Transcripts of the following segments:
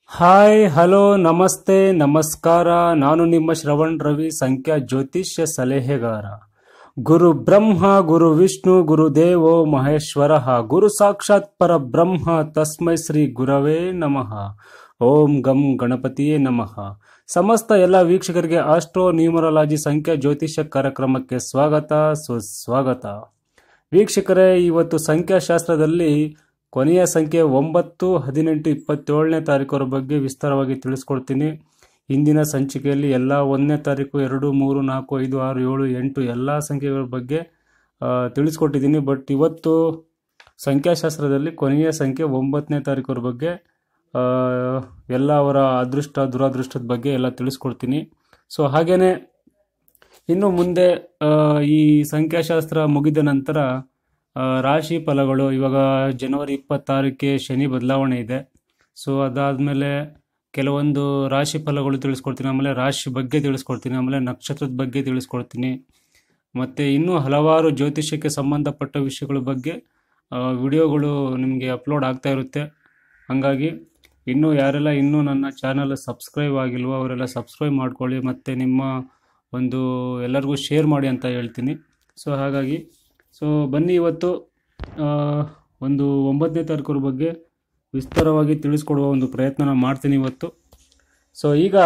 hi hello ನಮಸ್ತೆ ನಮಸ್ಕಾರ ನಾನು ನಿಮ್ಮ ಶ್ರವಣ್ ರವಿ ಸಂಖ್ಯಾ ಜ್ಯೋತಿಷ್ಯ ಸಲಹೆಗಾರ ಗುರು ಬ್ರಹ್ಮ ಗುರು ವಿಷ್ಣು ಗುರು ದೇವೋ ಮಹೇಶ್ವರ ಗುರು ಸಾಕ್ಷಾತ್ ಪರಬ್ರಹ್ಮ ತಸ್ಮೈ ಶ್ರೀ ಗುರವೇ ನಮಃ ಓಂ ಗಂ ಗಣಪತಿಯೇ ನಮಃ ಸಮಸ್ತ ಎಲ್ಲ ವೀಕ್ಷಕರಿಗೆ ಆಸ್ಟ್ರೋ ನ್ಯೂಮರಾಲಜಿ ಸಂಖ್ಯಾ ಜ್ಯೋತಿಷ್ಯ ಕಾರ್ಯಕ್ರಮಕ್ಕೆ ಸ್ವಾಗತ ಸುಸ್ವಾಗತ ವೀಕ್ಷಕರೇ ಇವತ್ತು ಸಂಖ್ಯಾಶಾಸ್ತ್ರದಲ್ಲಿ ಕೊನೆಯ ಸಂಖ್ಯೆ ಒಂಬತ್ತು ಹದಿನೆಂಟು ಇಪ್ಪತ್ತೇಳನೇ ತಾರೀಕರ ಬಗ್ಗೆ ವಿಸ್ತಾರವಾಗಿ ತಿಳಿಸ್ಕೊಡ್ತೀನಿ ಇಂದಿನ ಸಂಚಿಕೆಯಲ್ಲಿ ಎಲ್ಲ ಒಂದನೇ ತಾರೀಕು ಎರಡು ಮೂರು ನಾಲ್ಕು ಐದು ಆರು ಏಳು ಎಂಟು ಎಲ್ಲ ಸಂಖ್ಯೆಗಳ ಬಗ್ಗೆ ಆ, ತಿಳಿಸ್ಕೊಟ್ಟಿದ್ದೀನಿ ಬಟ್ ಇವತ್ತು ಸಂಖ್ಯಾಶಾಸ್ತ್ರದಲ್ಲಿ ಕೊನೆಯ ಸಂಖ್ಯೆ ಒಂಬತ್ತನೇ ತಾರೀಕರ ಬಗ್ಗೆ ಆ, ಎಲ್ಲ ಅವರ ಅದೃಷ್ಟ ದುರಾದೃಷ್ಟದ ಬಗ್ಗೆ ಎಲ್ಲ ತಿಳಿಸ್ಕೊಡ್ತೀನಿ ಸೊ ಹಾಗೇನೆ ಇನ್ನು ಮುಂದೆ ಆ, ಈ ಸಂಖ್ಯಾಶಾಸ್ತ್ರ ಮುಗಿದ ನಂತರ ಆ, ರಾಶಿ ಫಲಗಳು ಇವಾಗ ಜನವರಿ ಇಪ್ಪತ್ತಾರಕ್ಕೆ ಶನಿ ಬದಲಾವಣೆ ಇದೆ ಸೊ ಅದಾದಮೇಲೆ ಕೆಲವೊಂದು ರಾಶಿ ಫಲಗಳು ತಿಳಿಸ್ಕೊಡ್ತೀನಿ ಆಮೇಲೆ ರಾಶಿ ಬಗ್ಗೆ ತಿಳಿಸ್ಕೊಡ್ತೀನಿ ಆಮೇಲೆ ನಕ್ಷತ್ರದ ಬಗ್ಗೆ ತಿಳಿಸ್ಕೊಡ್ತೀನಿ ಮತ್ತು ಇನ್ನೂ ಹಲವಾರು ಜ್ಯೋತಿಷ್ಯಕ್ಕೆ ಸಂಬಂಧಪಟ್ಟ ವಿಷಯಗಳ ಬಗ್ಗೆ ಆ, ವಿಡಿಯೋಗಳು ನಿಮಗೆ ಅಪ್ಲೋಡ್ ಆಗ್ತಾ ಇರುತ್ತೆ ಹಾಗಾಗಿ ಇನ್ನೂ ಯಾರೆಲ್ಲ ಇನ್ನೂ ನನ್ನ ಚಾನಲ್ ಸಬ್ಸ್ಕ್ರೈಬ್ ಆಗಿಲ್ವೋ ಅವರೆಲ್ಲ ಸಬ್ಸ್ಕ್ರೈಬ್ ಮಾಡ್ಕೊಳ್ಳಿ ಮತ್ತು ನಿಮ್ಮ ಒಂದು ಎಲ್ಲರಿಗೂ ಶೇರ್ ಮಾಡಿ ಅಂತ ಹೇಳ್ತೀನಿ ಸೊ ಹಾಗಾಗಿ ಸೊ ಬನ್ನಿ ಇವತ್ತು ಆ, ಒಂದು ಒಂಬತ್ತನೇ ತಾರೀಕರ ಬಗ್ಗೆ ವಿಸ್ತಾರವಾಗಿ ತಿಳಿಸ್ಕೊಡುವ ಒಂದು ಪ್ರಯತ್ನ ಮಾಡ್ತೀನಿ ಇವತ್ತು ಸೊ ಈಗ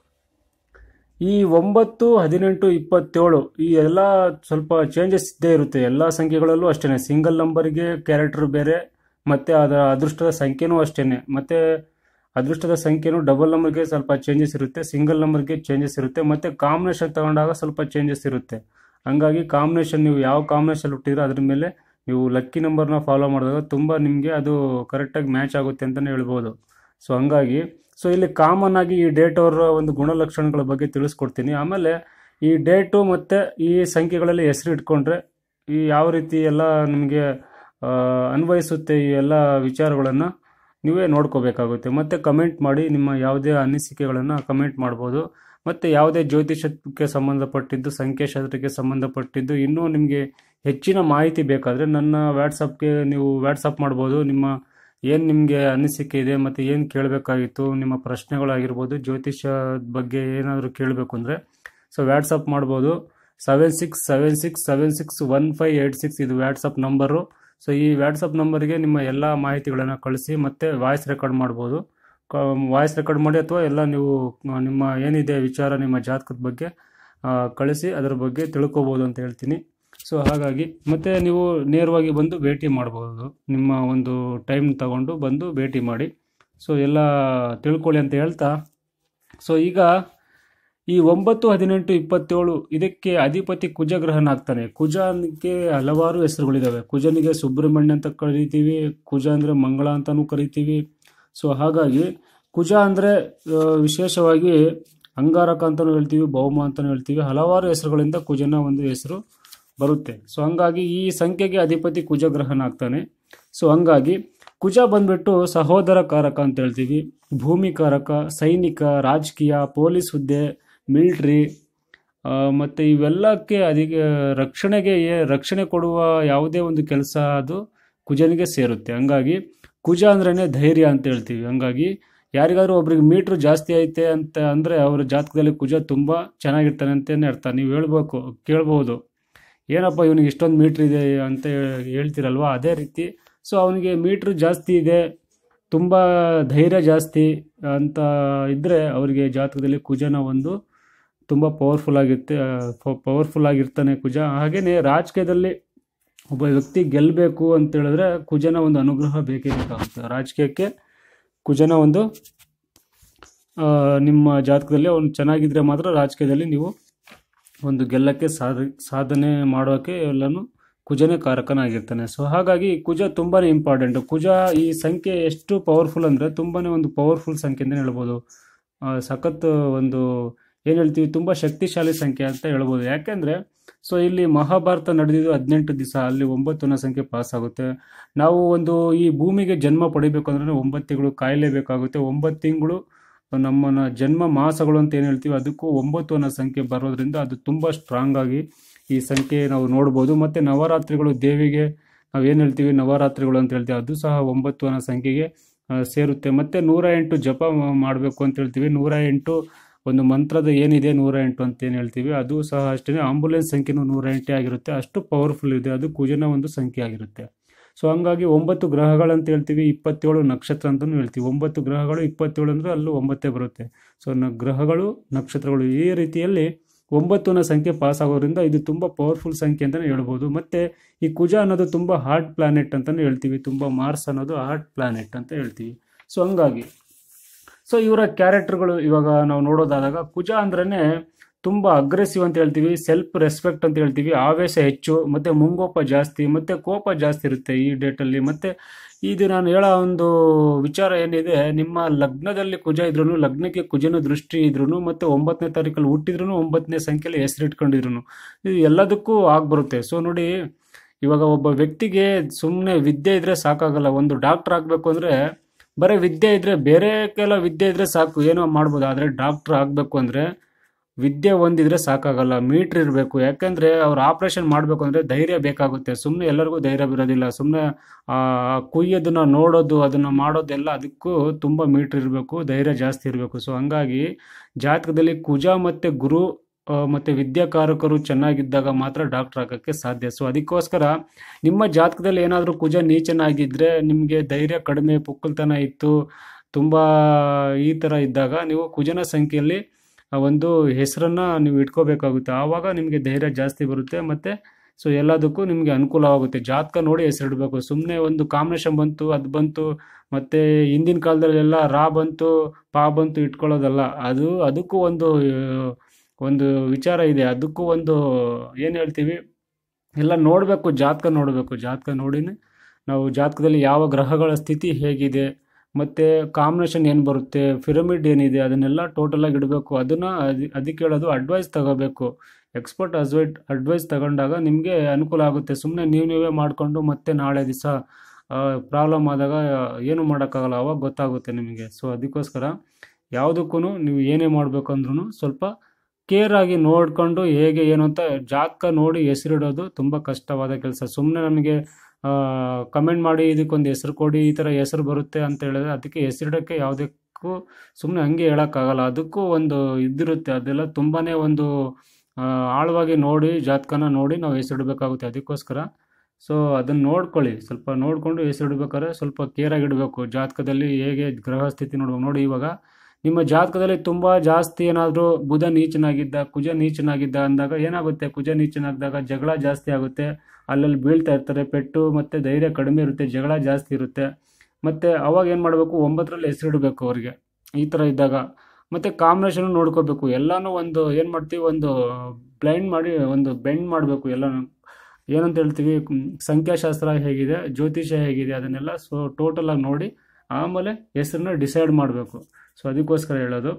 ಈ ಒಂಬತ್ತು ಹದಿನೆಂಟು ಇಪ್ಪತ್ತೇಳು ಈ ಎಲ್ಲ ಸ್ವಲ್ಪ ಚೇಂಜಸ್ ಇದ್ದೇ ಇರುತ್ತೆ ಎಲ್ಲ ಸಂಖ್ಯೆಗಳಲ್ಲೂ ಅಷ್ಟೇ ಸಿಂಗಲ್ ನಂಬರ್ಗೆ ಕ್ಯಾರೆಕ್ಟರ್ ಬೇರೆ ಮತ್ತು ಅದರ ಅದೃಷ್ಟದ ಸಂಖ್ಯೆನೂ ಅಷ್ಟೇ ಮತ್ತು ಅದೃಷ್ಟದ ಸಂಖ್ಯೆನೂ ಡಬಲ್ ನಂಬರ್ಗೆ ಸ್ವಲ್ಪ ಚೇಂಜಸ್ ಇರುತ್ತೆ ಸಿಂಗಲ್ ನಂಬರ್ಗೆ ಚೇಂಜಸ್ ಇರುತ್ತೆ ಮತ್ತು ಕಾಂಬಿನೇಷನ್ ತಗೊಂಡಾಗ ಸ್ವಲ್ಪ ಚೇಂಜಸ್ ಇರುತ್ತೆ ಹಂಗಾಗಿ ಕಾಂಬಿನೇಷನ್ ನೀವು ಯಾವ ಕಾಂಬಿನೇಷನ್ ಹುಟ್ಟಿದ್ರೆ ಅದ್ರ ಮೇಲೆ ನೀವು ಲಕ್ಕಿ ನಂಬರ್ನ ಫಾಲೋ ಮಾಡಿದಾಗ ತುಂಬ ನಿಮಗೆ ಅದು ಕರೆಕ್ಟಾಗಿ ಮ್ಯಾಚ್ ಆಗುತ್ತೆ ಅಂತಲೇ ಹೇಳ್ಬೋದು ಸೊ ಹಂಗಾಗಿ ಸೊ ಇಲ್ಲಿ ಕಾಮನ್ ಆಗಿ ಈ ಡೇಟ್ ಅವರ ಒಂದು ಗುಣಲಕ್ಷಣಗಳ ಬಗ್ಗೆ ತಿಳಿಸ್ಕೊಡ್ತೀನಿ ಆಮೇಲೆ ಈ ಡೇಟು ಮತ್ತು ಈ ಸಂಖ್ಯೆಗಳಲ್ಲಿ ಹೆಸರು ಇಟ್ಕೊಂಡ್ರೆ ಈ ಯಾವ ರೀತಿ ಎಲ್ಲ ನಿಮಗೆ ಆ, ಅನ್ವಯಿಸುತ್ತೆ ಈ ಎಲ್ಲ ವಿಚಾರಗಳನ್ನು ನೀವೇ ನೋಡ್ಕೋಬೇಕಾಗುತ್ತೆ ಮತ್ತು ಕಮೆಂಟ್ ಮಾಡಿ ನಿಮ್ಮ ಯಾವುದೇ ಅನಿಸಿಕೆಗಳನ್ನು ಕಮೆಂಟ್ ಮಾಡ್ಬೋದು ಮತ್ತು ಯಾವುದೇ ಜ್ಯೋತಿಷಕ್ಕೆ ಸಂಬಂಧಪಟ್ಟಿದ್ದು ಸಂಖ್ಯಾಶಾಸ್ತ್ರಕ್ಕೆ ಸಂಬಂಧಪಟ್ಟಿದ್ದು ಇನ್ನೂ ನಿಮಗೆ ಹೆಚ್ಚಿನ ಮಾಹಿತಿ ಬೇಕಾದರೆ ನನ್ನ ವ್ಯಾಟ್ಸಪ್ಗೆ ನೀವು ವ್ಯಾಟ್ಸಪ್ ಮಾಡ್ಬೋದು ನಿಮ್ಮ ಏನು ನಿಮಗೆ ಅನಿಸಿಕೆ ಇದೆ ಮತ್ತು ಏನು ಕೇಳಬೇಕಾಗಿತ್ತು ನಿಮ್ಮ ಪ್ರಶ್ನೆಗಳಾಗಿರ್ಬೋದು ಜ್ಯೋತಿಷ್ಯದ ಬಗ್ಗೆ ಏನಾದರೂ ಕೇಳಬೇಕು ಅಂದರೆ ಸೊ ವ್ಯಾಟ್ಸಪ್ ಮಾಡ್ಬೋದು seven six seven six seven six one five eight six ಇದು ವ್ಯಾಟ್ಸಪ್ ನಂಬರು ಸೊ ಈ ವ್ಯಾಟ್ಸಪ್ ನಂಬರ್ಗೆ ನಿಮ್ಮ ಎಲ್ಲ ಮಾಹಿತಿಗಳನ್ನು ಕಳಿಸಿ ಮತ್ತು ವಾಯ್ಸ್ ರೆಕಾರ್ಡ್ ಮಾಡ್ಬೋದು ವಾಯ್ಸ್ ರೆಕಾರ್ಡ್ ಮಾಡಿ ಅಥವಾ ಎಲ್ಲ ನೀವು ಆ, ನಿಮ್ಮ ಏನಿದೆ ವಿಚಾರ ನಿಮ್ಮ ಜಾತಕದ ಬಗ್ಗೆ ಆ, ಕಳಿಸಿ ಅದರ ಬಗ್ಗೆ ತಿಳ್ಕೊಬೋದು ಅಂತ ಹೇಳ್ತೀನಿ ಸೊ ಹಾಗಾಗಿ ಮತ್ತೆ ನೀವು ನೇರವಾಗಿ ಬಂದು ಭೇಟಿ ಮಾಡ್ಬೋದು ನಿಮ್ಮ ಒಂದು ಟೈಮ್ ತಗೊಂಡು ಬಂದು ಭೇಟಿ ಮಾಡಿ ಸೊ ಎಲ್ಲ ತಿಳ್ಕೊಳ್ಳಿ ಅಂತ ಹೇಳ್ತಾ ಸೊ ಈಗ ಈ ಒಂಬತ್ತು ಹದಿನೆಂಟು ಇಪ್ಪತ್ತೇಳು ಇದಕ್ಕೆ ಅಧಿಪತಿ ಕುಜಗ್ರಹನಾಗ್ತಾನೆ ಕುಜನಿಗೆ ಹಲವಾರು ಹೆಸರುಗಳಿದ್ದಾವೆ ಕುಜನಿಗೆ ಸುಬ್ರಹ್ಮಣ್ಯ ಅಂತ ಕರಿತೀವಿ ಕುಜ ಅಂದರೆ ಮಂಗಳ ಅಂತಲೂ ಕರಿತೀವಿ ಸೊ ಹಾಗಾಗಿ ಕುಜ ಅಂದರೆ ವಿಶೇಷವಾಗಿ ಅಂಗಾರಕ ಅಂತಲೂ ಹೇಳ್ತೀವಿ ಭೌಮ ಅಂತಲೂ ಹೇಳ್ತೀವಿ ಹಲವಾರು ಹೆಸರುಗಳಿಂದ ಕುಜನ ಒಂದು ಹೆಸರು ಬರುತ್ತೆ ಸೊ ಹಂಗಾಗಿ ಈ ಸಂಖ್ಯೆಗೆ ಅಧಿಪತಿ ಕುಜಗ್ರಹನಾಗ್ತಾನೆ ಸೊ ಹಂಗಾಗಿ ಕುಜ ಬಂದ್ಬಿಟ್ಟು ಸಹೋದರ ಕಾರಕ ಅಂತ ಹೇಳ್ತೀವಿ ಭೂಮಿ ಕಾರಕ ಸೈನಿಕ ರಾಜಕೀಯ ಪೊಲೀಸ್ ಹುದ್ದೆ ಮಿಲ್ಟ್ರಿ ಮತ್ತು ಇವೆಲ್ಲಕ್ಕೆ ಅಧಿಕ ರಕ್ಷಣೆಗೆ ಏ- ರಕ್ಷಣೆ ಕೊಡುವ ಯಾವುದೇ ಒಂದು ಕೆಲಸ ಅದು ಕುಜನಿಗೆ ಸೇರುತ್ತೆ ಹಂಗಾಗಿ ಕುಜ ಅಂದ್ರೇ ಧೈರ್ಯ ಅಂತ ಹೇಳ್ತೀವಿ ಹಂಗಾಗಿ ಯಾರಿಗಾದ್ರೂ ಒಬ್ರಿಗೆ ಮೀಟ್ರ್ ಜಾಸ್ತಿ ಐತೆ ಅಂತ ಅಂದರೆ ಅವರ ಜಾತಕದಲ್ಲಿ ಕುಜ ತುಂಬ ಚೆನ್ನಾಗಿರ್ತಾನೆ ಅಂತಲೇ ಅರ್ಥ ನೀವು ಹೇಳ್ಬೇಕು ಕೇಳ್ಬೋದು ಏನಪ್ಪ ಇವನಿಗೆ ಇಷ್ಟೊಂದು ಮೀಟ್ರ್ ಇದೆ ಅಂತ ಹೇಳ್ತೀರಲ್ವ ಅದೇ ರೀತಿ ಸೊ ಅವನಿಗೆ ಮೀಟ್ರ್ ಜಾಸ್ತಿ ಇದೆ ತುಂಬ ಧೈರ್ಯ ಜಾಸ್ತಿ ಅಂತ ಇದ್ದರೆ ಅವರಿಗೆ ಜಾತಕದಲ್ಲಿ ಕುಜನ ಒಂದು ತುಂಬ ಪವರ್ಫುಲ್ ಆಗಿರುತ್ತೆ ಪವರ್ಫುಲ್ ಆಗಿರ್ತಾನೆ ಕುಜ ಹಾಗೆಯೇ ರಾಜಕೀಯದಲ್ಲಿ ಒಬ್ಬ ವ್ಯಕ್ತಿ ಗೆಲ್ಲಬೇಕು ಅಂತ ಹೇಳಿದ್ರೆ ಕುಜನ ಒಂದು ಅನುಗ್ರಹ ಬೇಕೇ ಬೇಕಾಗುತ್ತೆ ರಾಜಕೀಯಕ್ಕೆ ಕುಜನ ಒಂದು ಆ, ನಿಮ್ಮ ಜಾತಕದಲ್ಲಿ ಅವನು ಚೆನ್ನಾಗಿದ್ರೆ ಮಾತ್ರ ರಾಜಕೀಯದಲ್ಲಿ ನೀವು ಒಂದು ಗೆಲ್ಲಕ್ಕೆ ಸಾಧ ಸಾಧನೆ ಮಾಡೋಕ್ಕೆ ಎಲ್ಲನೂ ಕುಜನೇ ಕಾರಕನಾಗಿರ್ತಾನೆ ಸೊ ಹಾಗಾಗಿ ಕುಜ ತುಂಬಾ ಇಂಪಾರ್ಟೆಂಟು ಕುಜ ಈ ಸಂಖ್ಯೆ ಎಷ್ಟು ಪವರ್ಫುಲ್ ಅಂದರೆ ತುಂಬಾ ಒಂದು ಪವರ್ಫುಲ್ ಸಂಖ್ಯೆ ಅಂತಲೇ ಹೇಳ್ಬೋದು ಆ, ಸಖತ್ ಒಂದು ಏನು ಹೇಳ್ತೀವಿ ತುಂಬ ಶಕ್ತಿಶಾಲಿ ಸಂಖ್ಯೆ ಅಂತ ಹೇಳ್ಬೋದು ಯಾಕೆಂದರೆ ಸೊ ಇಲ್ಲಿ ಮಹಾಭಾರತ ನಡೆದಿದ್ದು ಹದಿನೆಂಟು ದಿವಸ ಅಲ್ಲಿ ಒಂಬತ್ತು ಅನ್ನೋ ಸಂಖ್ಯೆ ಪಾಸ್ ಆಗುತ್ತೆ ನಾವು ಒಂದು ಈ ಭೂಮಿಗೆ ಜನ್ಮ ಪಡಿಬೇಕು ಅಂದ್ರೆ ಒಂಬತ್ತು ತಿಂಗಳು ಕಾಯಲೇಬೇಕಾಗುತ್ತೆ ಒಂಬತ್ತು ತಿಂಗಳು ನಮ್ಮನ್ನ ಜನ್ಮ ಮಾಸಗಳು ಅಂತ ಏನು ಹೇಳ್ತೀವಿ ಅದಕ್ಕೂ ಒಂಬತ್ತು ಅನ್ನೋ ಸಂಖ್ಯೆ ಬರೋದ್ರಿಂದ ಅದು ತುಂಬ ಸ್ಟ್ರಾಂಗ್ ಆಗಿ ಈ ಸಂಖ್ಯೆ ನಾವು ನೋಡ್ಬೋದು ಮತ್ತು ನವರಾತ್ರಿಗಳು ದೇವಿಗೆ ನಾವು ಏನು ಹೇಳ್ತೀವಿ ನವರಾತ್ರಿಗಳು ಅಂತ ಹೇಳ್ತೀವಿ ಅದು ಸಹ ಒಂಬತ್ತು ಅನ್ನೋ ಸಂಖ್ಯೆಗೆ ಆ, ಸೇರುತ್ತೆ ಮತ್ತು ನೂರ ಎಂಟು ಜಪ ಮಾಡಬೇಕು ಅಂತ ಹೇಳ್ತೀವಿ ನೂರ ಎಂಟು ಒಂದು ಮಂತ್ರದ ಏನಿದೆ ನೂರ ಎಂಟು ಅಂತ ಏನು ಹೇಳ್ತೀವಿ ಅದು ಸಹ ಅಷ್ಟೇ ಆಂಬುಲೆನ್ಸ್ ಸಂಖ್ಯೆನೂ ನೂರ ಎಂಟೇ ಆಗಿರುತ್ತೆ ಅಷ್ಟು ಪವರ್ಫುಲ್ ಇದೆ ಅದು ಕುಜನ ಒಂದು ಸಂಖ್ಯೆ ಆಗಿರುತ್ತೆ ಸೊ ಹಂಗಾಗಿ ಒಂಬತ್ತು ಗ್ರಹಗಳಂತ ಹೇಳ್ತೀವಿ ಇಪ್ಪತ್ತೇಳು ನಕ್ಷತ್ರ ಅಂತಲೂ ಹೇಳ್ತೀವಿ ಒಂಬತ್ತು ಗ್ರಹಗಳು ಇಪ್ಪತ್ತೇಳು ಅಂದರೆ ಅಲ್ಲೂ ಒಂಬತ್ತೇ ಬರುತ್ತೆ ಸೊ ನ ಗ್ರಹಗಳು ನಕ್ಷತ್ರಗಳು ಈ ರೀತಿಯಲ್ಲಿ ಒಂಬತ್ತುನ ಸಂಖ್ಯೆ ಪಾಸ್ ಆಗೋದ್ರಿಂದ ಇದು ತುಂಬ ಪವರ್ಫುಲ್ ಸಂಖ್ಯೆ ಅಂತಲೇ ಹೇಳ್ಬೋದು ಮತ್ತು ಈ ಕುಜ ಅನ್ನೋದು ತುಂಬ ಹಾರ್ಡ್ ಪ್ಲಾನೆಟ್ ಅಂತಲೇ ಹೇಳ್ತೀವಿ ತುಂಬ ಮಾರ್ಸ್ ಅನ್ನೋದು ಹಾರ್ಡ್ ಪ್ಲಾನೆಟ್ ಅಂತ ಹೇಳ್ತೀವಿ ಸೊ ಹಂಗಾಗಿ ಸೊ ಇವರ ಕ್ಯಾರೆಕ್ಟರ್ಗಳು ಇವಾಗ ನಾವು ನೋಡೋದಾದಾಗ ಕುಜ ಅಂದ್ರೇ ತುಂಬ ಅಗ್ರೆಸಿವ್ ಅಂತ ಹೇಳ್ತೀವಿ ಸೆಲ್ಫ್ ರೆಸ್ಪೆಕ್ಟ್ ಅಂತ ಹೇಳ್ತೀವಿ ಆವೇಶ ಹೆಚ್ಚು ಮತ್ತು ಮುಂಗೋಪ ಜಾಸ್ತಿ ಮತ್ತು ಕೋಪ ಜಾಸ್ತಿ ಇರುತ್ತೆ ಈ ಡೇಟಲ್ಲಿ ಮತ್ತು ಇದು ನಾನು ಹೇಳೋ ಒಂದು ವಿಚಾರ ಏನಿದೆ ನಿಮ್ಮ ಲಗ್ನದಲ್ಲಿ ಕುಜ ಇದ್ರೂ ಲಗ್ನಕ್ಕೆ ಕುಜನ ದೃಷ್ಟಿ ಇದ್ರೂ ಮತ್ತು ಒಂಬತ್ತನೇ ತಾರೀಕಲ್ಲಿ ಹುಟ್ಟಿದ್ರು ಒಂಬತ್ತನೇ ಸಂಖ್ಯೆಯಲ್ಲಿ ಹೆಸರಿಟ್ಕೊಂಡಿದ್ರು ಇದು ಎಲ್ಲದಕ್ಕೂ ಆಗ್ಬರುತ್ತೆ ಸೊ ನೋಡಿ ಇವಾಗ ಒಬ್ಬ ವ್ಯಕ್ತಿಗೆ ಸುಮ್ಮನೆ ವಿದ್ಯೆ ಇದ್ರೆ ಸಾಕಾಗಲ್ಲ ಒಂದು ಡಾಕ್ಟರ್ ಆಗಬೇಕು ಅಂದರೆ ಬರೀ ವಿದ್ಯೆ ಇದ್ರೆ ಬೇರೆ ಕೆಲ ವಿದ್ಯೆ ಇದ್ರೆ ಸಾಕು ಏನೋ ಮಾಡ್ಬೋದು ಆದರೆ ಡಾಕ್ಟರ್ ಆಗಬೇಕು ಅಂದರೆ ವಿದ್ಯೆ ಒಂದಿದ್ರೆ ಸಾಕಾಗಲ್ಲ ಮೀಟ್ರ್ ಇರಬೇಕು ಯಾಕಂದರೆ ಅವ್ರು ಆಪ್ರೇಷನ್ ಮಾಡಬೇಕು ಅಂದರೆ ಧೈರ್ಯ ಬೇಕಾಗುತ್ತೆ ಸುಮ್ಮನೆ ಎಲ್ಲರಿಗೂ ಧೈರ್ಯ ಬರೋದಿಲ್ಲ ಸುಮ್ಮನೆ ಕುಯ್ಯೋದನ್ನ ನೋಡೋದು ಅದನ್ನು ಮಾಡೋದೆಲ್ಲ ಅದಕ್ಕೂ ತುಂಬ ಮೀಟ್ರ್ ಇರಬೇಕು ಧೈರ್ಯ ಜಾಸ್ತಿ ಇರಬೇಕು ಸೊ ಹಂಗಾಗಿ ಜಾತಕದಲ್ಲಿ ಕುಜ ಮತ್ತು ಗುರು ಆ, ಮತ್ತು ವಿದ್ಯಾಕಾರಕರು ಚೆನ್ನಾಗಿದ್ದಾಗ ಮಾತ್ರ ಡಾಕ್ಟರ್ ಆಗೋಕ್ಕೆ ಸಾಧ್ಯ ಸೊ ಅದಕ್ಕೋಸ್ಕರ ನಿಮ್ಮ ಜಾತಕದಲ್ಲಿ ಏನಾದರೂ ಕುಜ ನೀಚನಾಗಿದ್ದರೆ ನಿಮಗೆ ಧೈರ್ಯ ಕಡಿಮೆ ಪುಕ್ಕಲ್ತನ ಇತ್ತು ತುಂಬ ಈ ಥರ ಇದ್ದಾಗ ನೀವು ಕುಜನ ಸಂಖ್ಯೆಯಲ್ಲಿ ಆ ಒಂದು ಹೆಸರನ್ನು ನೀವು ಇಟ್ಕೋಬೇಕಾಗುತ್ತೆ ಆವಾಗ ನಿಮಗೆ ಧೈರ್ಯ ಜಾಸ್ತಿ ಬರುತ್ತೆ ಮತ್ತು ಸೊ ಎಲ್ಲದಕ್ಕೂ ನಿಮಗೆ ಅನುಕೂಲವಾಗುತ್ತೆ ಜಾತಕ ನೋಡಿ ಹೆಸರಿಡಬೇಕು ಸುಮ್ಮನೆ ಒಂದು ಕಾಂಬಿನೇಷನ್ ಬಂತು ಅದು ಬಂತು ಮತ್ತು ಹಿಂದಿನ ಕಾಲದಲ್ಲೆಲ್ಲ ರಾ ಬಂತು ಪಾ ಬಂತು ಇಟ್ಕೊಳ್ಳೋದಲ್ಲ ಅದು ಅದಕ್ಕೂ ಒಂದು ಆ, ಒಂದು ವಿಚಾರ ಇದೆ ಅದಕ್ಕೂ ಒಂದು ಏನು ಹೇಳ್ತೀವಿ ಎಲ್ಲ ನೋಡಬೇಕು ಜಾತಕ ನೋಡಬೇಕು ಜಾತಕ ನೋಡಿನೇ ನಾವು ಜಾತಕದಲ್ಲಿ ಯಾವ ಗ್ರಹಗಳ ಸ್ಥಿತಿ ಹೇಗಿದೆ ಮತ್ತು ಕಾಂಬಿನೇಷನ್ ಏನು ಬರುತ್ತೆ ಪಿರಮಿಡ್ ಏನಿದೆ ಅದನ್ನೆಲ್ಲ ಟೋಟಲಾಗಿ ಇಡಬೇಕು ಅದನ್ನು ಅದು ಅದಕ್ಕೆ ಹೇಳೋದು ಅಡ್ವೈಸ್ ತಗೋಬೇಕು ಎಕ್ಸ್ಪರ್ಟ್ ಅಸ್ವೈಟ್ ಅಡ್ವೈಸ್ ತಗೊಂಡಾಗ ನಿಮಗೆ ಅನುಕೂಲ ಆಗುತ್ತೆ ಸುಮ್ಮನೆ ನೀವು ನೀವೇ ಮಾಡಿಕೊಂಡು ಮತ್ತೆ ನಾಳೆ ದಿವಸ ಪ್ರಾಬ್ಲಮ್ ಆದಾಗ ಏನು ಮಾಡೋಕ್ಕಾಗಲ್ಲ ಅವಾಗ ಗೊತ್ತಾಗುತ್ತೆ ನಿಮಗೆ ಸೊ ಅದಕ್ಕೋಸ್ಕರ ಯಾವುದಕ್ಕೂ ನೀವು ಏನೇ ಮಾಡಬೇಕು ಅಂದ್ರೂ ಸ್ವಲ್ಪ ಕೇರ್ ಆಗಿ ನೋಡಿಕೊಂಡು ಹೇಗೆ ಏನು ಅಂತ ಜಾತಕ ನೋಡಿ ಹೆಸರಿಡೋದು ತುಂಬ ಕಷ್ಟವಾದ ಕೆಲಸ ಸುಮ್ಮನೆ ನಮಗೆ ಕಮೆಂಟ್ ಮಾಡಿ ಇದಕ್ಕೊಂದು ಹೆಸರು ಕೊಡಿ ಈ ಥರ ಹೆಸರು ಬರುತ್ತೆ ಅಂತ ಹೇಳಿದ್ರೆ ಅದಕ್ಕೆ ಹೆಸರಿಡೋಕ್ಕೆ ಯಾವುದಕ್ಕೂ ಸುಮ್ಮನೆ ಹಂಗೆ ಹೇಳೋಕ್ಕಾಗಲ್ಲ ಅದಕ್ಕೂ ಒಂದು ಇದಿರುತ್ತೆ ಅದೆಲ್ಲ ತುಂಬಾ ಒಂದು ಆ, ಆಳವಾಗಿ ನೋಡಿ ಜಾತಕನ ನೋಡಿ ನಾವು ಹೆಸರಿಡಬೇಕಾಗುತ್ತೆ ಅದಕ್ಕೋಸ್ಕರ ಸೊ ಅದನ್ನು ನೋಡ್ಕೊಳ್ಳಿ ಸ್ವಲ್ಪ ನೋಡಿಕೊಂಡು ಹೆಸರಿಡ್ಬೇಕಾದ್ರೆ ಸ್ವಲ್ಪ ಕೇರಾಗಿ ಇಡಬೇಕು ಜಾತಕದಲ್ಲಿ ಹೇಗೆ ಗ್ರಹ ಸ್ಥಿತಿ ನೋಡ್ಬೇಕು ನೋಡಿ ಇವಾಗ ನಿಮ್ಮ ಜಾತಕದಲ್ಲಿ ತುಂಬ ಜಾಸ್ತಿ ಏನಾದರೂ ಬುಧ ನೀಚನಾಗಿದ್ದ ಕುಜ ನೀಚನಾಗಿದ್ದ ಅಂದಾಗ ಏನಾಗುತ್ತೆ ಕುಜ ನೀಚನಾಗಿದ್ದಾಗ ಜಗಳ ಜಾಸ್ತಿ ಆಗುತ್ತೆ ಅಲ್ಲಲ್ಲಿ ಬೀಳ್ತಾ ಇರ್ತಾರೆ ಪೆಟ್ಟು ಮತ್ತು ಧೈರ್ಯ ಕಡಿಮೆ ಇರುತ್ತೆ ಜಗಳ ಜಾಸ್ತಿ ಇರುತ್ತೆ ಮತ್ತು ಅವಾಗ ಏನು ಮಾಡಬೇಕು ಒಂಬತ್ತರಲ್ಲಿ ಹೆಸರಿಡಬೇಕು ಅವ್ರಿಗೆ ಈ ಥರ ಇದ್ದಾಗ ಮತ್ತು ಕಾಂಬಿನೇಷನ್ ನೋಡ್ಕೋಬೇಕು ಎಲ್ಲನೂ ಒಂದು ಏನು ಮಾಡ್ತೀವಿ ಒಂದು ಬ್ಲೈಂಡ್ ಮಾಡಿ ಒಂದು ಬೆಂಡ್ ಮಾಡಬೇಕು ಎಲ್ಲನೂ ಏನಂತ ಹೇಳ್ತೀವಿ ಮ್, ಸಂಖ್ಯಾಶಾಸ್ತ್ರ ಹೇಗಿದೆ ಜ್ಯೋತಿಷ್ಯ ಹೇಗಿದೆ ಅದನ್ನೆಲ್ಲ ಸೊ ಟೋಟಲಾಗಿ ನೋಡಿ ಆಮೇಲೆ ಹೆಸರನ್ನ ಡಿಸೈಡ್ ಮಾಡಬೇಕು ಸೊ ಅದಕ್ಕೋಸ್ಕರ ಹೇಳೋದು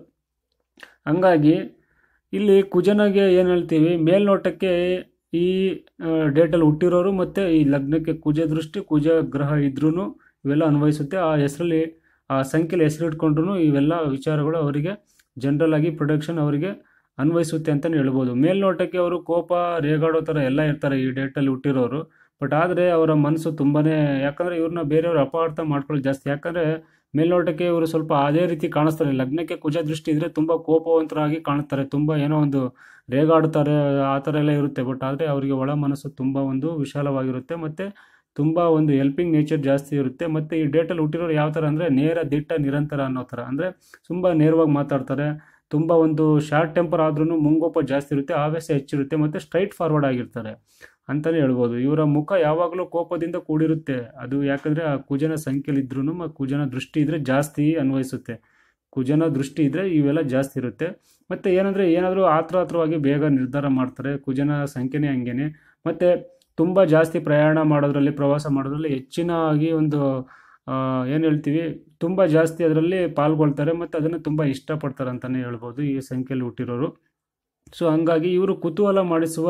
ಹಂಗಾಗಿ ಇಲ್ಲಿ ಕುಜನಿಗೆ ಏನು ಹೇಳ್ತೀವಿ ಮೇಲ್ನೋಟಕ್ಕೆ ಈ ಡೇಟಲ್ಲಿ ಹುಟ್ಟಿರೋರು ಮತ್ತು ಈ ಲಗ್ನಕ್ಕೆ ಕುಜ ದೃಷ್ಟಿ ಕುಜ ಗ್ರಹ ಇದ್ರೂ ಇವೆಲ್ಲ ಅನ್ವಯಿಸುತ್ತೆ ಆ ಹೆಸರಲ್ಲಿ ಆ ಸಂಖ್ಯೆಯಲ್ಲಿ ಹೆಸರಿಟ್ಕೊಂಡ್ರು ಇವೆಲ್ಲ ವಿಚಾರಗಳು ಅವರಿಗೆ ಜನರಲ್ ಆಗಿ ಪ್ರೊಡಕ್ಷನ್ ಅವರಿಗೆ ಅನ್ವಯಿಸುತ್ತೆ ಅಂತಲೇ ಹೇಳ್ಬೋದು ಮೇಲ್ನೋಟಕ್ಕೆ ಅವರು ಕೋಪ ರೇಗಾಡೋ ಥರ ಎಲ್ಲ ಇರ್ತಾರೆ ಈ ಡೇಟಲ್ಲಿ ಹುಟ್ಟಿರೋರು ಬಟ್ ಆದರೆ ಅವರ ಮನಸ್ಸು ತುಂಬಾ ಯಾಕಂದರೆ ಇವ್ರನ್ನ ಬೇರೆಯವರು ಅಪಾರ್ಥ ಮಾಡ್ಕೊಳ್ಳೋದು ಜಾಸ್ತಿ ಯಾಕಂದರೆ ಮೇಲ್ನೋಟಕ್ಕೆ ಇವರು ಸ್ವಲ್ಪ ಅದೇ ರೀತಿ ಕಾಣಿಸ್ತಾರೆ ಲಗ್ನಕ್ಕೆ ಕುಜ ದೃಷ್ಟಿ ಇದ್ದರೆ ತುಂಬ ಕೋಪವಂತರಾಗಿ ಕಾಣ್ತಾರೆ ತುಂಬ ಏನೋ ಒಂದು ರೇಗಾಡ್ತಾರೆ ಆ ಥರ ಎಲ್ಲ ಇರುತ್ತೆ ಬಟ್ ಆದರೆ ಅವರಿಗೆ ಒಳ ಮನಸ್ಸು ತುಂಬ ಒಂದು ವಿಶಾಲವಾಗಿರುತ್ತೆ ಮತ್ತು ತುಂಬ ಒಂದು ಹೆಲ್ಪಿಂಗ್ ನೇಚರ್ ಜಾಸ್ತಿ ಇರುತ್ತೆ ಮತ್ತು ಈ ಡೇಟಲ್ಲಿ ಹುಟ್ಟಿರೋರು ಯಾವ ಥರ ಅಂದರೆ ನೇರ ದಿಟ್ಟ ನಿರಂತರ ಅನ್ನೋ ಥರ ಅಂದರೆ ತುಂಬ ನೇರವಾಗಿ ಮಾತಾಡ್ತಾರೆ ತುಂಬ ಒಂದು ಶಾರ್ಟ್ ಟೆಂಪರ್ ಆದ್ರೂ ಮುಂಗೋಪ ಜಾಸ್ತಿ ಇರುತ್ತೆ ಆವೇಶ ಹೆಚ್ಚಿರುತ್ತೆ ಮತ್ತು ಸ್ಟ್ರೈಟ್ ಫಾರ್ವರ್ಡ್ ಆಗಿರ್ತಾರೆ ಅಂತಲೇ ಹೇಳ್ಬೋದು ಇವರ ಮುಖ ಯಾವಾಗಲೂ ಕೋಪದಿಂದ ಕೂಡಿರುತ್ತೆ ಅದು ಯಾಕಂದರೆ ಆ ಕುಜನ ಸಂಖ್ಯೆಲಿದ್ರೂ ಕುಜನ ದೃಷ್ಟಿ ಇದ್ದರೆ ಜಾಸ್ತಿ ಅನ್ವಯಿಸುತ್ತೆ ಕುಜನ ದೃಷ್ಟಿ ಇದ್ದರೆ ಇವೆಲ್ಲ ಜಾಸ್ತಿ ಇರುತ್ತೆ ಮತ್ತು ಏನಂದರೆ ಏನಾದರೂ ಆತ್ರ ಆತ್ರವಾಗಿ ಬೇಗ ನಿರ್ಧಾರ ಮಾಡ್ತಾರೆ ಕುಜನ ಸಂಖ್ಯೆನೇ ಹಂಗೇನೆ ಮತ್ತು ತುಂಬ ಜಾಸ್ತಿ ಪ್ರಯಾಣ ಮಾಡೋದ್ರಲ್ಲಿ ಪ್ರವಾಸ ಮಾಡೋದ್ರಲ್ಲಿ ಹೆಚ್ಚಿನಾಗಿ ಒಂದು ಏನು ಹೇಳ್ತೀವಿ ತುಂಬ ಜಾಸ್ತಿ ಅದರಲ್ಲಿ ಪಾಲ್ಗೊಳ್ತಾರೆ ಮತ್ತು ಅದನ್ನು ತುಂಬ ಇಷ್ಟಪಡ್ತಾರೆ ಅಂತಲೇ ಹೇಳ್ಬೋದು ಈ ಸಂಖ್ಯೆಯಲ್ಲಿ ಹುಟ್ಟಿರೋರು ಸೊ ಹಂಗಾಗಿ ಇವರು ಕುತೂಹಲ ಮಾಡಿಸುವ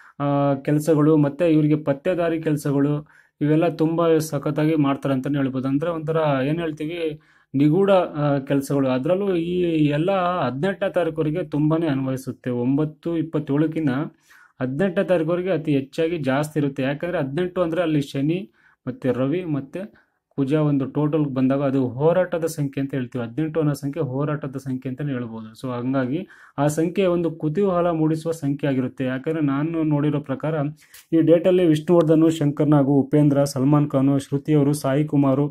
ಕೆಲಸಗಳು ಮತ್ತು ಇವರಿಗೆ ಪತ್ತೆದಾರಿ ಕೆಲಸಗಳು ಇವೆಲ್ಲ ತುಂಬ ಸಖತ್ತಾಗಿ ಮಾಡ್ತಾರೆ ಅಂತಲೇ ಹೇಳ್ಬೋದು ಅಂದರೆ ಒಂಥರ ಏನು ಹೇಳ್ತೀವಿ ನಿಗೂಢ ಕೆಲಸಗಳು ಅದರಲ್ಲೂ ಈ ಎಲ್ಲ ಹದಿನೆಂಟನೇ ತಾರೀಕುವರೆಗೆ ತುಂಬಾ ಅನ್ವಯಿಸುತ್ತೆ ಒಂಬತ್ತು ಇಪ್ಪತ್ತೇಳಕ್ಕಿಂತ ಹದಿನೆಂಟನೇ ತಾರೀಕುವರೆಗೆ ಅತಿ ಹೆಚ್ಚಾಗಿ ಜಾಸ್ತಿ ಇರುತ್ತೆ ಯಾಕಂದರೆ ಹದಿನೆಂಟು ಅಂದರೆ ಅಲ್ಲಿ ಶನಿ ಮತ್ತು ರವಿ ಮತ್ತು ಕುಜ ಒಂದು ಟೋಟಲ್ ಬಂದಾಗ ಅದು ಹೋರಾಟದ ಸಂಖ್ಯೆ ಅಂತ ಹೇಳ್ತೀವಿ ಹದಿನೆಂಟು ಅನ್ನೋ ಸಂಖ್ಯೆ ಹೋರಾಟದ ಸಂಖ್ಯೆ ಅಂತಲೇ ಹೇಳ್ಬೋದು ಸೊ ಹಂಗಾಗಿ ಆ ಸಂಖ್ಯೆ ಒಂದು ಕುತೂಹಲ ಮೂಡಿಸುವ ಸಂಖ್ಯೆ ಆಗಿರುತ್ತೆ ಯಾಕಂದರೆ ನಾನು ನೋಡಿರೋ ಪ್ರಕಾರ ಈ ಡೇಟಲ್ಲಿ ವಿಷ್ಣುವರ್ಧನು ಶಂಕರ್ ನಾಗು ಉಪೇಂದ್ರ ಸಲ್ಮಾನ್ ಖಾನು ಶ್ರುತಿಯವರು ಸಾಯಿ ಕುಮಾರು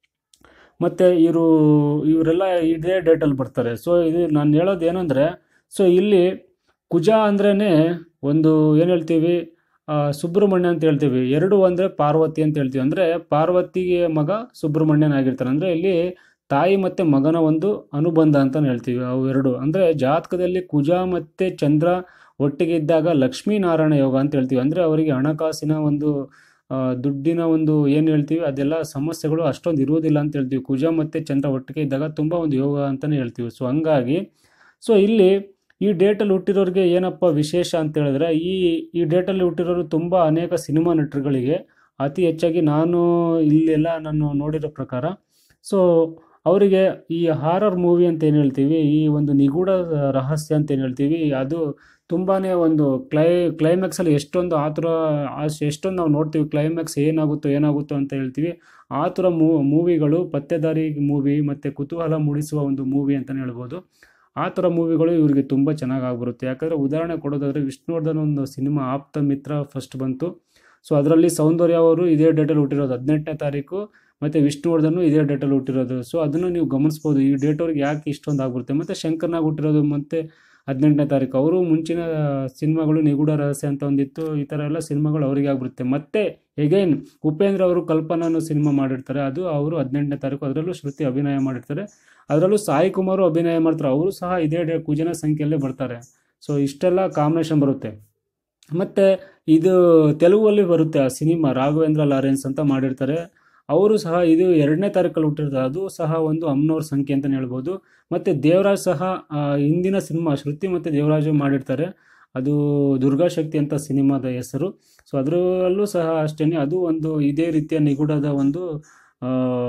ಮತ್ತು ಇವರು ಇವರೆಲ್ಲ ಇದೇ ಡೇಟಲ್ಲಿ ಬರ್ತಾರೆ ಸೊ ಇದು ನಾನು ಹೇಳೋದು ಏನಂದರೆ ಸೊ ಇಲ್ಲಿ ಕುಜ ಅಂದ್ರೇ ಒಂದು ಏನು ಹೇಳ್ತೀವಿ ಆ, ಸುಬ್ರಹ್ಮಣ್ಯ ಅಂತ ಹೇಳ್ತೀವಿ ಎರಡು ಅಂದರೆ ಪಾರ್ವತಿ ಅಂತ ಹೇಳ್ತೀವಿ ಅಂದರೆ ಪಾರ್ವತಿಗೆ ಮಗ ಸುಬ್ರಹ್ಮಣ್ಯನ ಆಗಿರ್ತಾನೆ ಅಂದರೆ ಇಲ್ಲಿ ತಾಯಿ ಮತ್ತು ಮಗನ ಒಂದು ಅನುಬಂಧ ಅಂತ ಹೇಳ್ತೀವಿ ಅವು ಎರಡು ಅಂದರೆ ಜಾತಕದಲ್ಲಿ ಕುಜ ಮತ್ತು ಚಂದ್ರ ಒಟ್ಟಿಗೆ ಇದ್ದಾಗ ಲಕ್ಷ್ಮೀನಾರಾಯಣ ಯೋಗ ಅಂತ ಹೇಳ್ತೀವಿ ಅಂದರೆ ಅವರಿಗೆ ಹಣಕಾಸಿನ ಒಂದು ಆ, ದುಡ್ಡಿನ ಒಂದು ಏನು ಹೇಳ್ತೀವಿ ಅದೆಲ್ಲ ಸಮಸ್ಯೆಗಳು ಅಷ್ಟೊಂದು ಇರುವುದಿಲ್ಲ ಅಂತ ಹೇಳ್ತೀವಿ ಕುಜ ಮತ್ತು ಚಂದ್ರ ಒಟ್ಟಿಗೆ ಇದ್ದಾಗ ತುಂಬ ಒಂದು ಯೋಗ ಅಂತಲೇ ಹೇಳ್ತೀವಿ ಸೊ ಹಂಗಾಗಿ ಸೊ ಇಲ್ಲಿ ಈ ಡೇಟಲ್ಲಿ ಹುಟ್ಟಿರೋರಿಗೆ ಏನಪ್ಪ ವಿಶೇಷ ಅಂತ ಹೇಳಿದ್ರೆ ಈ ಈ ಡೇಟಲ್ಲಿ ಹುಟ್ಟಿರೋರು ತುಂಬ ಅನೇಕ ಸಿನಿಮಾ ನಟರುಗಳಿಗೆ ಅತಿ ಹೆಚ್ಚಾಗಿ ನಾನು ಇಲ್ಲೆಲ್ಲ ನಾನು ನೋಡಿರೋ ಪ್ರಕಾರ ಸೊ ಅವರಿಗೆ ಈ ಹಾರರ್ ಮೂವಿ ಅಂತ ಏನು ಹೇಳ್ತೀವಿ ಈ ಒಂದು ನಿಗೂಢ ರಹಸ್ಯ ಅಂತ ಏನು ಹೇಳ್ತೀವಿ ಅದು ತುಂಬಾ ಒಂದು ಕ್ಲೈ ಕ್ಲೈಮ್ಯಾಕ್ಸಲ್ಲಿ ಎಷ್ಟೊಂದು ಆ ಥರ ಅಷ್ಟ್- ಎಷ್ಟೊಂದು ನಾವು ನೋಡ್ತೀವಿ ಕ್ಲೈಮ್ಯಾಕ್ಸ್ ಏನಾಗುತ್ತೋ ಏನಾಗುತ್ತೋ ಅಂತ ಹೇಳ್ತೀವಿ ಆ ಥರ ಮೂ ಮೂವಿಗಳು ಪತ್ತೆದಾರಿ ಮೂವಿ ಮತ್ತು ಕುತೂಹಲ ಮೂಡಿಸುವ ಒಂದು ಮೂವಿ ಅಂತಲೇ ಹೇಳ್ಬೋದು ಆ ಥರ ಮೂವಿಗಳು ಇವರಿಗೆ ತುಂಬ ಚೆನ್ನಾಗಿ ಆಗ್ಬರುತ್ತೆ ಯಾಕಂದರೆ ಉದಾಹರಣೆ ಕೊಡೋದಾದರೆ ವಿಷ್ಣುವರ್ಧನ್ ಒಂದು ಸಿನಿಮಾ ಆಪ್ತ ಮಿತ್ರ ಫಸ್ಟ್ ಬಂತು ಸೊ ಅದರಲ್ಲಿ ಸೌಂದರ್ಯ ಅವರು ಇದೇ ಡೇಟಲ್ಲಿ ಹುಟ್ಟಿರೋದು ಹದಿನೆಂಟನೇ ತಾರೀಕು ಮತ್ತು ವಿಷ್ಣುವರ್ಧನ್ ಇದೇ ಡೇಟಲ್ಲಿ ಹುಟ್ಟಿರೋದು ಸೊ ಅದನ್ನು ನೀವು ಗಮನಿಸ್ಬೋದು ಈ ಡೇಟ್ ಅವ್ರಿಗೆ ಯಾಕೆ ಇಷ್ಟೊಂದು ಆಗ್ಬಿಡುತ್ತೆ ಮತ್ತು ಶಂಕರ್ನಾಗ್ ಹುಟ್ಟಿರೋದು ಮತ್ತು ಹದಿನೆಂಟನೇ ತಾರೀಕು ಅವರು ಮುಂಚಿನ ಸಿನಿಮಾಗಳು ನಿಗೂಢ ರಹಸ್ಯ ಅಂತ ಒಂದಿತ್ತು ಈ ಥರ ಎಲ್ಲ ಸಿನಿಮಾಗಳು ಅವರಿಗೆ ಆಗ್ಬಿಡುತ್ತೆ ಮತ್ತೆ ಎಗೈನ್ ಉಪೇಂದ್ರ ಅವರು ಕಲ್ಪನಾ ಅನ್ನೋ ಸಿನಿಮಾ ಮಾಡಿರ್ತಾರೆ ಅದು ಅವರು ಹದಿನೆಂಟನೇ ತಾರೀಕು ಅದರಲ್ಲೂ ಶ್ರುತಿ ಅಭಿನಯ ಮಾಡಿರ್ತಾರೆ ಅದರಲ್ಲೂ ಸಾಯಿ ಕುಮಾರು ಅಭಿನಯ ಮಾಡ್ತಾರೆ ಅವರು ಸಹ ಇದೇ ಡೇ ಕುಜನ ಸಂಖ್ಯೆಯಲ್ಲೇ ಬರ್ತಾರೆ ಸೊ ಇಷ್ಟೆಲ್ಲ ಕಾಂಬಿನೇಷನ್ ಬರುತ್ತೆ ಮತ್ತು ಇದು ತೆಲುಗಲ್ಲಿ ಬರುತ್ತೆ ಆ ಸಿನಿಮಾ ರಾಘವೇಂದ್ರ ಲಾರೆನ್ಸ್ ಅಂತ ಮಾಡಿರ್ತಾರೆ ಅವರು ಸಹ ಇದು ಎರಡನೇ ತಾರೀಕಲ್ಲಿ ಹುಟ್ಟಿರ್ತಾರೆ ಅದು ಸಹ ಒಂದು ಅಮ್ಮನವ್ರ ಸಂಖ್ಯೆ ಅಂತಲೇ ಹೇಳ್ಬೋದು ಮತ್ತು ದೇವರಾಜ್ ಸಹ ಆ, ಹಿಂದಿನ ಸಿನಿಮಾ ಶ್ರುತಿ ಮತ್ತು ದೇವರಾಜು ಮಾಡಿರ್ತಾರೆ ಅದು ದುರ್ಗಾಶಕ್ತಿ ಅಂತ ಸಿನಿಮಾದ ಹೆಸರು ಸೊ ಅದರಲ್ಲೂ ಸಹ ಅಷ್ಟೇ ಅದು ಒಂದು ಇದೇ ರೀತಿಯ ನಿಗೂಢದ ಒಂದು ಆ,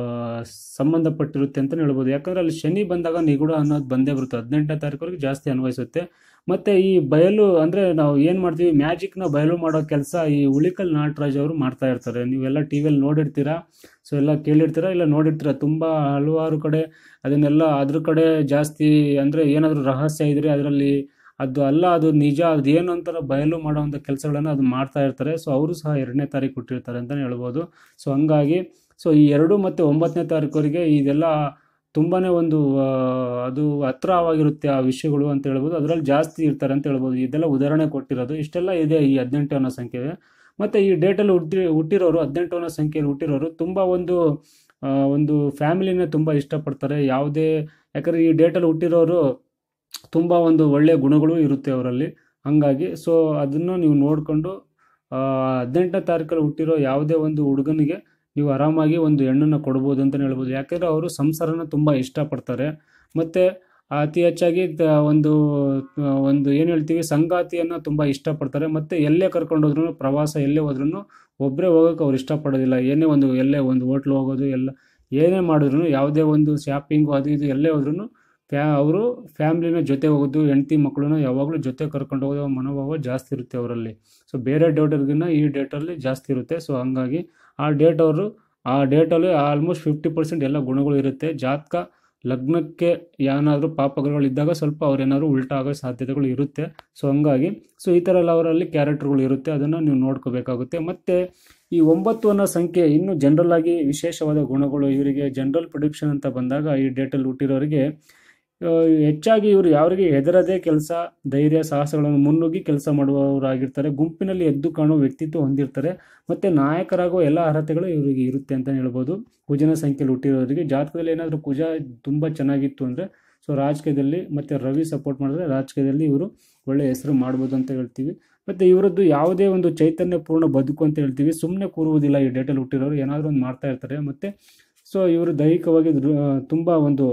ಸಂಬಂಧಪಟ್ಟಿರುತ್ತೆ ಅಂತಲೇ ಹೇಳ್ಬೋದು ಯಾಕಂದರೆ ಅಲ್ಲಿ ಶನಿ ಬಂದಾಗ ನಿಗೂಢ ಅನ್ನೋದು ಬಂದೇ ಬರುತ್ತೆ ಹದಿನೆಂಟನೇ ತಾರೀಕುವರೆಗೆ ಜಾಸ್ತಿ ಅನ್ವಯಿಸುತ್ತೆ ಮತ್ತು ಈ ಬಯಲು ಅಂದರೆ ನಾವು ಏನು ಮಾಡ್ತೀವಿ ಮ್ಯಾಜಿಕ್ನ ಬಯಲು ಮಾಡೋ ಕೆಲಸ ಈ ಉಳಿಕಲ್ ನಾಟರಾಜ್ ಅವರು ಮಾಡ್ತಾ ಇರ್ತಾರೆ ನೀವೆಲ್ಲ ಟಿ ವಿಯಲ್ಲಿ ನೋಡಿರ್ತೀರಾ ಸೊ ಎಲ್ಲ ಕೇಳಿರ್ತೀರಾ ಇಲ್ಲ ನೋಡಿರ್ತೀರ ತುಂಬ ಹಲವಾರು ಕಡೆ ಅದನ್ನೆಲ್ಲ ಅದ್ರ ಕಡೆ ಜಾಸ್ತಿ ಅಂದರೆ ಏನಾದರೂ ರಹಸ್ಯ ಇದ್ದರೆ ಅದರಲ್ಲಿ ಅದು ಅಲ್ಲ ಅದು ನಿಜ ಅದು ಏನು ಅಂತಾರ ಬಯಲು ಮಾಡೋವಂಥ ಕೆಲಸಗಳನ್ನು ಅದು ಮಾಡ್ತಾ ಇರ್ತಾರೆ ಸೊ ಅವರು ಸಹ ಎರಡನೇ ತಾರೀಕು ಹುಟ್ಟಿರ್ತಾರೆ ಅಂತಲೇ ಹೇಳ್ಬೋದು ಸೊ ಹಂಗಾಗಿ ಸೊ ಈ ಎರಡು ಮತ್ತು ಒಂಬತ್ತನೇ ತಾರೀಕುವರೆಗೆ ಇದೆಲ್ಲ ತುಂಬಾ ಒಂದು ಆ, ಅದು ಹತ್ರವಾಗಿರುತ್ತೆ ಆ ವಿಷಯಗಳು ಅಂತ ಹೇಳ್ಬೋದು ಅದರಲ್ಲಿ ಜಾಸ್ತಿ ಇರ್ತಾರೆ ಅಂತ ಹೇಳ್ಬೋದು ಇದೆಲ್ಲ ಉದಾಹರಣೆ ಕೊಟ್ಟಿರೋದು ಇಷ್ಟೆಲ್ಲ ಇದೆ ಈ ಹದಿನೆಂಟು ಅನ್ನೋ ಸಂಖ್ಯೆ ಮತ್ತು ಈ ಡೇಟಲ್ಲಿ ಹುಟ್ಟಿ ಹುಟ್ಟಿರೋರು ಹದಿನೆಂಟು ಅನ್ನೋ ಸಂಖ್ಯೆಯಲ್ಲಿ ಹುಟ್ಟಿರೋರು ತುಂಬ ಒಂದು ಆ, ಒಂದು ಫ್ಯಾಮಿಲಿನ ತುಂಬ ಇಷ್ಟಪಡ್ತಾರೆ ಯಾವುದೇ ಯಾಕಂದರೆ ಈ ಡೇಟಲ್ಲಿ ಹುಟ್ಟಿರೋರು ತುಂಬ ಒಂದು ಒಳ್ಳೆಯ ಗುಣಗಳು ಇರುತ್ತೆ ಅವರಲ್ಲಿ ಹಾಗಾಗಿ ಸೊ ಅದನ್ನು ನೀವು ನೋಡಿಕೊಂಡು ಹದಿನೆಂಟನೇ ತಾರೀಕಲ್ಲಿ ಹುಟ್ಟಿರೋ ಯಾವುದೇ ಒಂದು ಹುಡುಗನಿಗೆ ನೀವು ಆರಾಮಾಗಿ ಒಂದು ಹೆಣ್ಣನ್ನು ಕೊಡ್ಬೋದು ಅಂತಲೇ ಹೇಳ್ಬೋದು ಯಾಕೆಂದರೆ ಅವರು ಸಂಸಾರನ ತುಂಬ ಇಷ್ಟಪಡ್ತಾರೆ ಮತ್ತು ಅತಿ ಹೆಚ್ಚಾಗಿ ತ- ಒಂದು ಆ, ಒಂದು ಏನು ಹೇಳ್ತೀವಿ ಸಂಗಾತಿಯನ್ನು ತುಂಬ ಇಷ್ಟಪಡ್ತಾರೆ ಮತ್ತು ಎಲ್ಲೇ ಕರ್ಕೊಂಡು ಹೋದ್ರೂ ಪ್ರವಾಸ ಎಲ್ಲೇ ಹೋದ್ರೂ ಒಬ್ಬರೇ ಹೋಗೋಕೆ ಅವ್ರು ಇಷ್ಟಪಡೋದಿಲ್ಲ ಏನೇ ಒಂದು ಎಲ್ಲೇ ಒಂದು ಹೋಟ್ಲ್ ಹೋಗೋದು ಎಲ್ಲ ಏನೇ ಮಾಡಿದ್ರು ಯಾವುದೇ ಒಂದು ಶಾಪಿಂಗು ಅದು ಇದು ಎಲ್ಲೇ ಹೋದ್ರೂ ಫ್ಯಾ ಅವರು ಫ್ಯಾಮ್ಲಿನ ಜೊತೆ ಹೋಗೋದು ಹೆಂಡತಿ ಮಕ್ಕಳನ್ನ ಯಾವಾಗಲೂ ಜೊತೆ ಕರ್ಕೊಂಡು ಹೋಗೋ ಮನೋಭಾವ ಜಾಸ್ತಿ ಇರುತ್ತೆ ಅವರಲ್ಲಿ ಸೊ ಬೇರೆ ಡೇಟರ್ಗಿನ್ನ ಈ ಡೇಟಲ್ಲಿ ಜಾಸ್ತಿ ಇರುತ್ತೆ ಸೊ ಹಂಗಾಗಿ ಆ ಡೇಟ್ ಅವರು ಆ ಡೇಟಲ್ಲಿ ಆಲ್ಮೋಸ್ಟ್ ಫಿಫ್ಟಿ ಪರ್ಸೆಂಟ್ ಎಲ್ಲ ಗುಣಗಳು ಇರುತ್ತೆ ಜಾತಕ ಲಗ್ನಕ್ಕೆ ಏನಾದರೂ ಪಾಪಗ್ರಹಗಳಿದ್ದಾಗ ಸ್ವಲ್ಪ ಅವ್ರೇನಾದ್ರು ಉಲ್ಟಾ ಆಗೋ ಸಾಧ್ಯತೆಗಳು ಇರುತ್ತೆ ಸೊ ಹಂಗಾಗಿ ಸೊ ಈ ಥರ ಎಲ್ಲ ಅವರಲ್ಲಿ ಕ್ಯಾರೆಕ್ಟರ್ಗಳು ಇರುತ್ತೆ ಅದನ್ನು ನೀವು ನೋಡ್ಕೋಬೇಕಾಗುತ್ತೆ ಮತ್ತು ಈ ಒಂಬತ್ತು ಅನ್ನೋ ಸಂಖ್ಯೆ ಇನ್ನೂ ಜನರಲ್ ಆಗಿ ವಿಶೇಷವಾದ ಗುಣಗಳು ಇವರಿಗೆ ಜನರಲ್ ಪ್ರಿಡಿಕ್ಷನ್ ಅಂತ ಬಂದಾಗ ಈ ಡೇಟಲ್ಲಿ ಹುಟ್ಟಿರೋರಿಗೆ ಆ, ಹೆಚ್ಚಾಗಿ ಇವರು ಯಾವರಿಗೆ ಹೆದರದೇ ಕೆಲಸ ಧೈರ್ಯ ಸಾಹಸಗಳನ್ನು ಮುನ್ನುಗ್ಗಿ ಕೆಲಸ ಮಾಡುವವರಾಗಿರ್ತಾರೆ ಗುಂಪಿನಲ್ಲಿ ಎದ್ದು ಕಾಣುವ ವ್ಯಕ್ತಿತ್ವ ಹೊಂದಿರ್ತಾರೆ ಮತ್ತು ನಾಯಕರಾಗುವ ಎಲ್ಲ ಅರ್ಹತೆಗಳು ಇವರಿಗೆ ಇರುತ್ತೆ ಅಂತ ಹೇಳ್ಬೋದು ಕುಜನ ಸಂಖ್ಯೆಯಲ್ಲಿ ಹುಟ್ಟಿರೋರಿಗೆ ಜಾತಕದಲ್ಲಿ ಏನಾದರೂ ಕುಜ ತುಂಬ ಚೆನ್ನಾಗಿತ್ತು ಅಂದರೆ ಸೊ ರಾಜಕೀಯದಲ್ಲಿ ಮತ್ತು ರವಿ ಸಪೋರ್ಟ್ ಮಾಡಿದ್ರೆ ರಾಜಕೀಯದಲ್ಲಿ ಇವರು ಒಳ್ಳೆಯ ಹೆಸರು ಮಾಡ್ಬೋದು ಅಂತ ಹೇಳ್ತೀವಿ ಮತ್ತು ಇವರದ್ದು ಯಾವುದೇ ಒಂದು ಚೈತನ್ಯಪೂರ್ಣ ಬದುಕು ಅಂತ ಹೇಳ್ತೀವಿ ಸುಮ್ಮನೆ ಕೂರುವುದಿಲ್ಲ ಈ ಡೇಟಲ್ಲಿ ಹುಟ್ಟಿರೋರು ಏನಾದರೂ ಒಂದು ಮಾಡ್ತಾ ಇರ್ತಾರೆ ಮತ್ತು ಸೊ ಇವರು ದೈಹಿಕವಾಗಿ ತುಂಬ ಒಂದು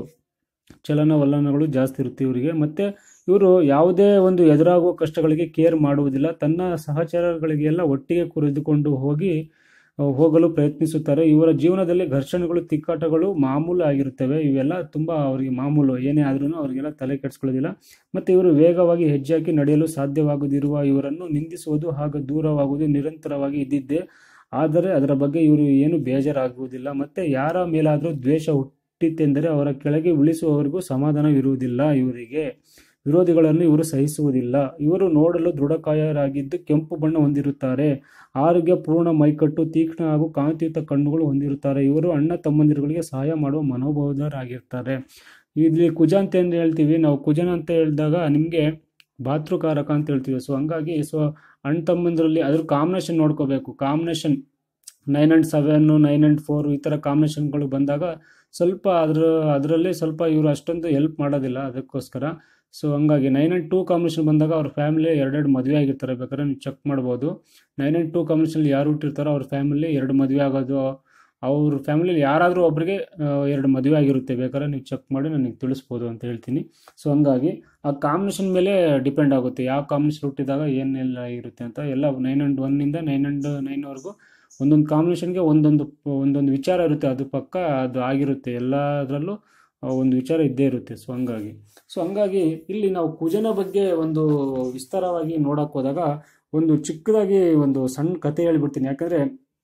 ಚಲನವಲನಗಳು ಜಾಸ್ತಿ ಇರುತ್ತೆ ಇವರಿಗೆ ಮತ್ತು ಇವರು ಯಾವುದೇ ಒಂದು ಎದುರಾಗುವ ಕಷ್ಟಗಳಿಗೆ ಕೇರ್ ಮಾಡುವುದಿಲ್ಲ ತನ್ನ ಸಹಚರಗಳಿಗೆಲ್ಲ ಒಟ್ಟಿಗೆ ಕುರಿದುಕೊಂಡು ಹೋಗಿ ಆ, ಹೋಗಲು ಪ್ರಯತ್ನಿಸುತ್ತಾರೆ ಇವರ ಜೀವನದಲ್ಲಿ ಘರ್ಷಣೆಗಳು ತಿಕ್ಕಾಟಗಳು ಮಾಮೂಲು ಆಗಿರುತ್ತವೆ ಇವೆಲ್ಲ ತುಂಬ ಅವರಿಗೆ ಮಾಮೂಲು ಏನೇ ಆದ್ರೂ ಅವರಿಗೆಲ್ಲ ತಲೆ ಕೆಡಿಸ್ಕೊಳ್ಳೋದಿಲ್ಲ ಮತ್ತು ಇವರು ವೇಗವಾಗಿ ಹೆಜ್ಜೆ ಹಾಕಿ ನಡೆಯಲು ಸಾಧ್ಯವಾಗದಿರುವ ಇವರನ್ನು ನಿಂದಿಸುವುದು ಹಾಗೂ ದೂರವಾಗುವುದು ನಿರಂತರವಾಗಿ ಇದ್ದಿದ್ದೇ ಆದರೆ ಅದರ ಬಗ್ಗೆ ಇವರು ಏನು ಬೇಜಾರಾಗುವುದಿಲ್ಲ ಮತ್ತು ಯಾರ ಮೇಲಾದರೂ ದ್ವೇಷ ಹುಟ್ಟಿತೆಂದರೆ ಅವರ ಕೆಳಗೆ ಉಳಿಸುವವರೆಗೂ ಸಮಾಧಾನವಿರುವುದಿಲ್ಲ ಇವರಿಗೆ ವಿರೋಧಿಗಳನ್ನು ಇವರು ಸಹಿಸುವುದಿಲ್ಲ ಇವರು ನೋಡಲು ದೃಢಕಾಯರಾಗಿದ್ದು ಕೆಂಪು ಬಣ್ಣ ಹೊಂದಿರುತ್ತಾರೆ ಆರೋಗ್ಯ ಪೂರ್ಣ ಮೈಕಟ್ಟು ತೀಕ್ಷ್ಣ ಹಾಗೂ ಕಾಂತಿಯುತ ಕಣ್ಣುಗಳು ಹೊಂದಿರುತ್ತಾರೆ ಇವರು ಅಣ್ಣ ತಮ್ಮಂದಿರುಗಳಿಗೆ ಸಹಾಯ ಮಾಡುವ ಮನೋಭಾವದವರಾಗಿರ್ತಾರೆ ಇಲ್ಲಿ ಕುಜ ಅಂತ ಏನು ಹೇಳ್ತೀವಿ ನಾವು ಕುಜನ ಅಂತ ಹೇಳಿದಾಗ ನಿಮಗೆ ಭಾತೃಕಾರಕ ಅಂತ ಹೇಳ್ತೀವಿ ಸೊ ಹಂಗಾಗಿ ಸೊ ಅಣ್ಣ ತಮ್ಮಂದಿರಲ್ಲಿ ಅದ್ರ ಕಾಂಬಿನೇಷನ್ ನೋಡ್ಕೋಬೇಕು combination nine and seven nine and four ಈ ಥರ ಕಾಂಬಿನೇಷನ್ಗಳು ಬಂದಾಗ ಸ್ವಲ್ಪ ಅದ್ರ ಅದರಲ್ಲಿ ಸ್ವಲ್ಪ ಇವರು ಅಷ್ಟೊಂದು ಹೆಲ್ಪ್ ಮಾಡೋದಿಲ್ಲ ಅದಕ್ಕೋಸ್ಕರ ಸೊ ಹಂಗಾಗಿ ನೈನ್ ಆ್ಯಂಡ್ ಟೂ ಕಾಂಬಿನೇಷನ್ ಬಂದಾಗ ಅವ್ರ ಫ್ಯಾಮಿಲಿ ಎರಡೆರಡು ಮದುವೆ ಆಗಿರ್ತಾರೆ ಬೇಕಾದ್ರೆ ನೀವು ಚೆಕ್ ಮಾಡ್ಬೋದು ನೈನ್ ಆ್ಯಂಡ್ ಟೂ ಕಾಂಬಿನೇಷನ್ ಯಾರು ಹುಟ್ಟಿರ್ತಾರೋ ಅವ್ರ ಫ್ಯಾಮಿಲಿ ಎರಡು ಮದುವೆ ಆಗೋದು ಅವ್ರ ಫ್ಯಾಮಿಲಿಲಿ ಯಾರಾದರೂ ಒಬ್ಬರಿಗೆ ಎರಡು ಮದುವೆ ಆಗಿರುತ್ತೆ ಬೇಕಾದ್ರೆ ನೀವು ಚೆಕ್ ಮಾಡಿ ನನಗೆ ತಿಳಿಸ್ಬೋದು ಅಂತ ಹೇಳ್ತೀನಿ ಸೊ ಹಂಗಾಗಿ ಆ ಕಾಂಬಿನೇಷನ್ ಮೇಲೆ ಡಿಪೆಂಡ್ ಆಗುತ್ತೆ ಯಾವ ಕಾಂಬಿನೇಷನ್ ಹುಟ್ಟಿದಾಗ ಏನೆಲ್ಲ ಇರುತ್ತೆ ಅಂತ ಎಲ್ಲ ನೈನ್ ಆ್ಯಂಡ್ ಒನ್ನಿಂದ ನೈನ್ ಆ್ಯಂಡ್ ನೈನ್ವರೆಗೂ ಒಂದೊಂದು ಕಾಂಬಿನೇಷನ್ಗೆ ಒಂದೊಂದು ಒಂದೊಂದು ವಿಚಾರ ಇರುತ್ತೆ ಅದು ಪಕ್ಕ ಅದು ಆಗಿರುತ್ತೆ ಎಲ್ಲದರಲ್ಲೂ ಒಂದು ವಿಚಾರ ಇದ್ದೇ ಇರುತ್ತೆ ಸೊ ಹಂಗಾಗಿ ಸೊ ಹಂಗಾಗಿ ಇಲ್ಲಿ ನಾವು ಕುಜನ ಬಗ್ಗೆ ಒಂದು ವಿಸ್ತಾರವಾಗಿ ನೋಡಕ್ಕೆ ಹೋದಾಗ ಒಂದು ಚಿಕ್ಕದಾಗಿ ಒಂದು ಸಣ್ಣ ಕತೆ ಹೇಳ್ಬಿಡ್ತೀನಿ ಯಾಕಂದರೆ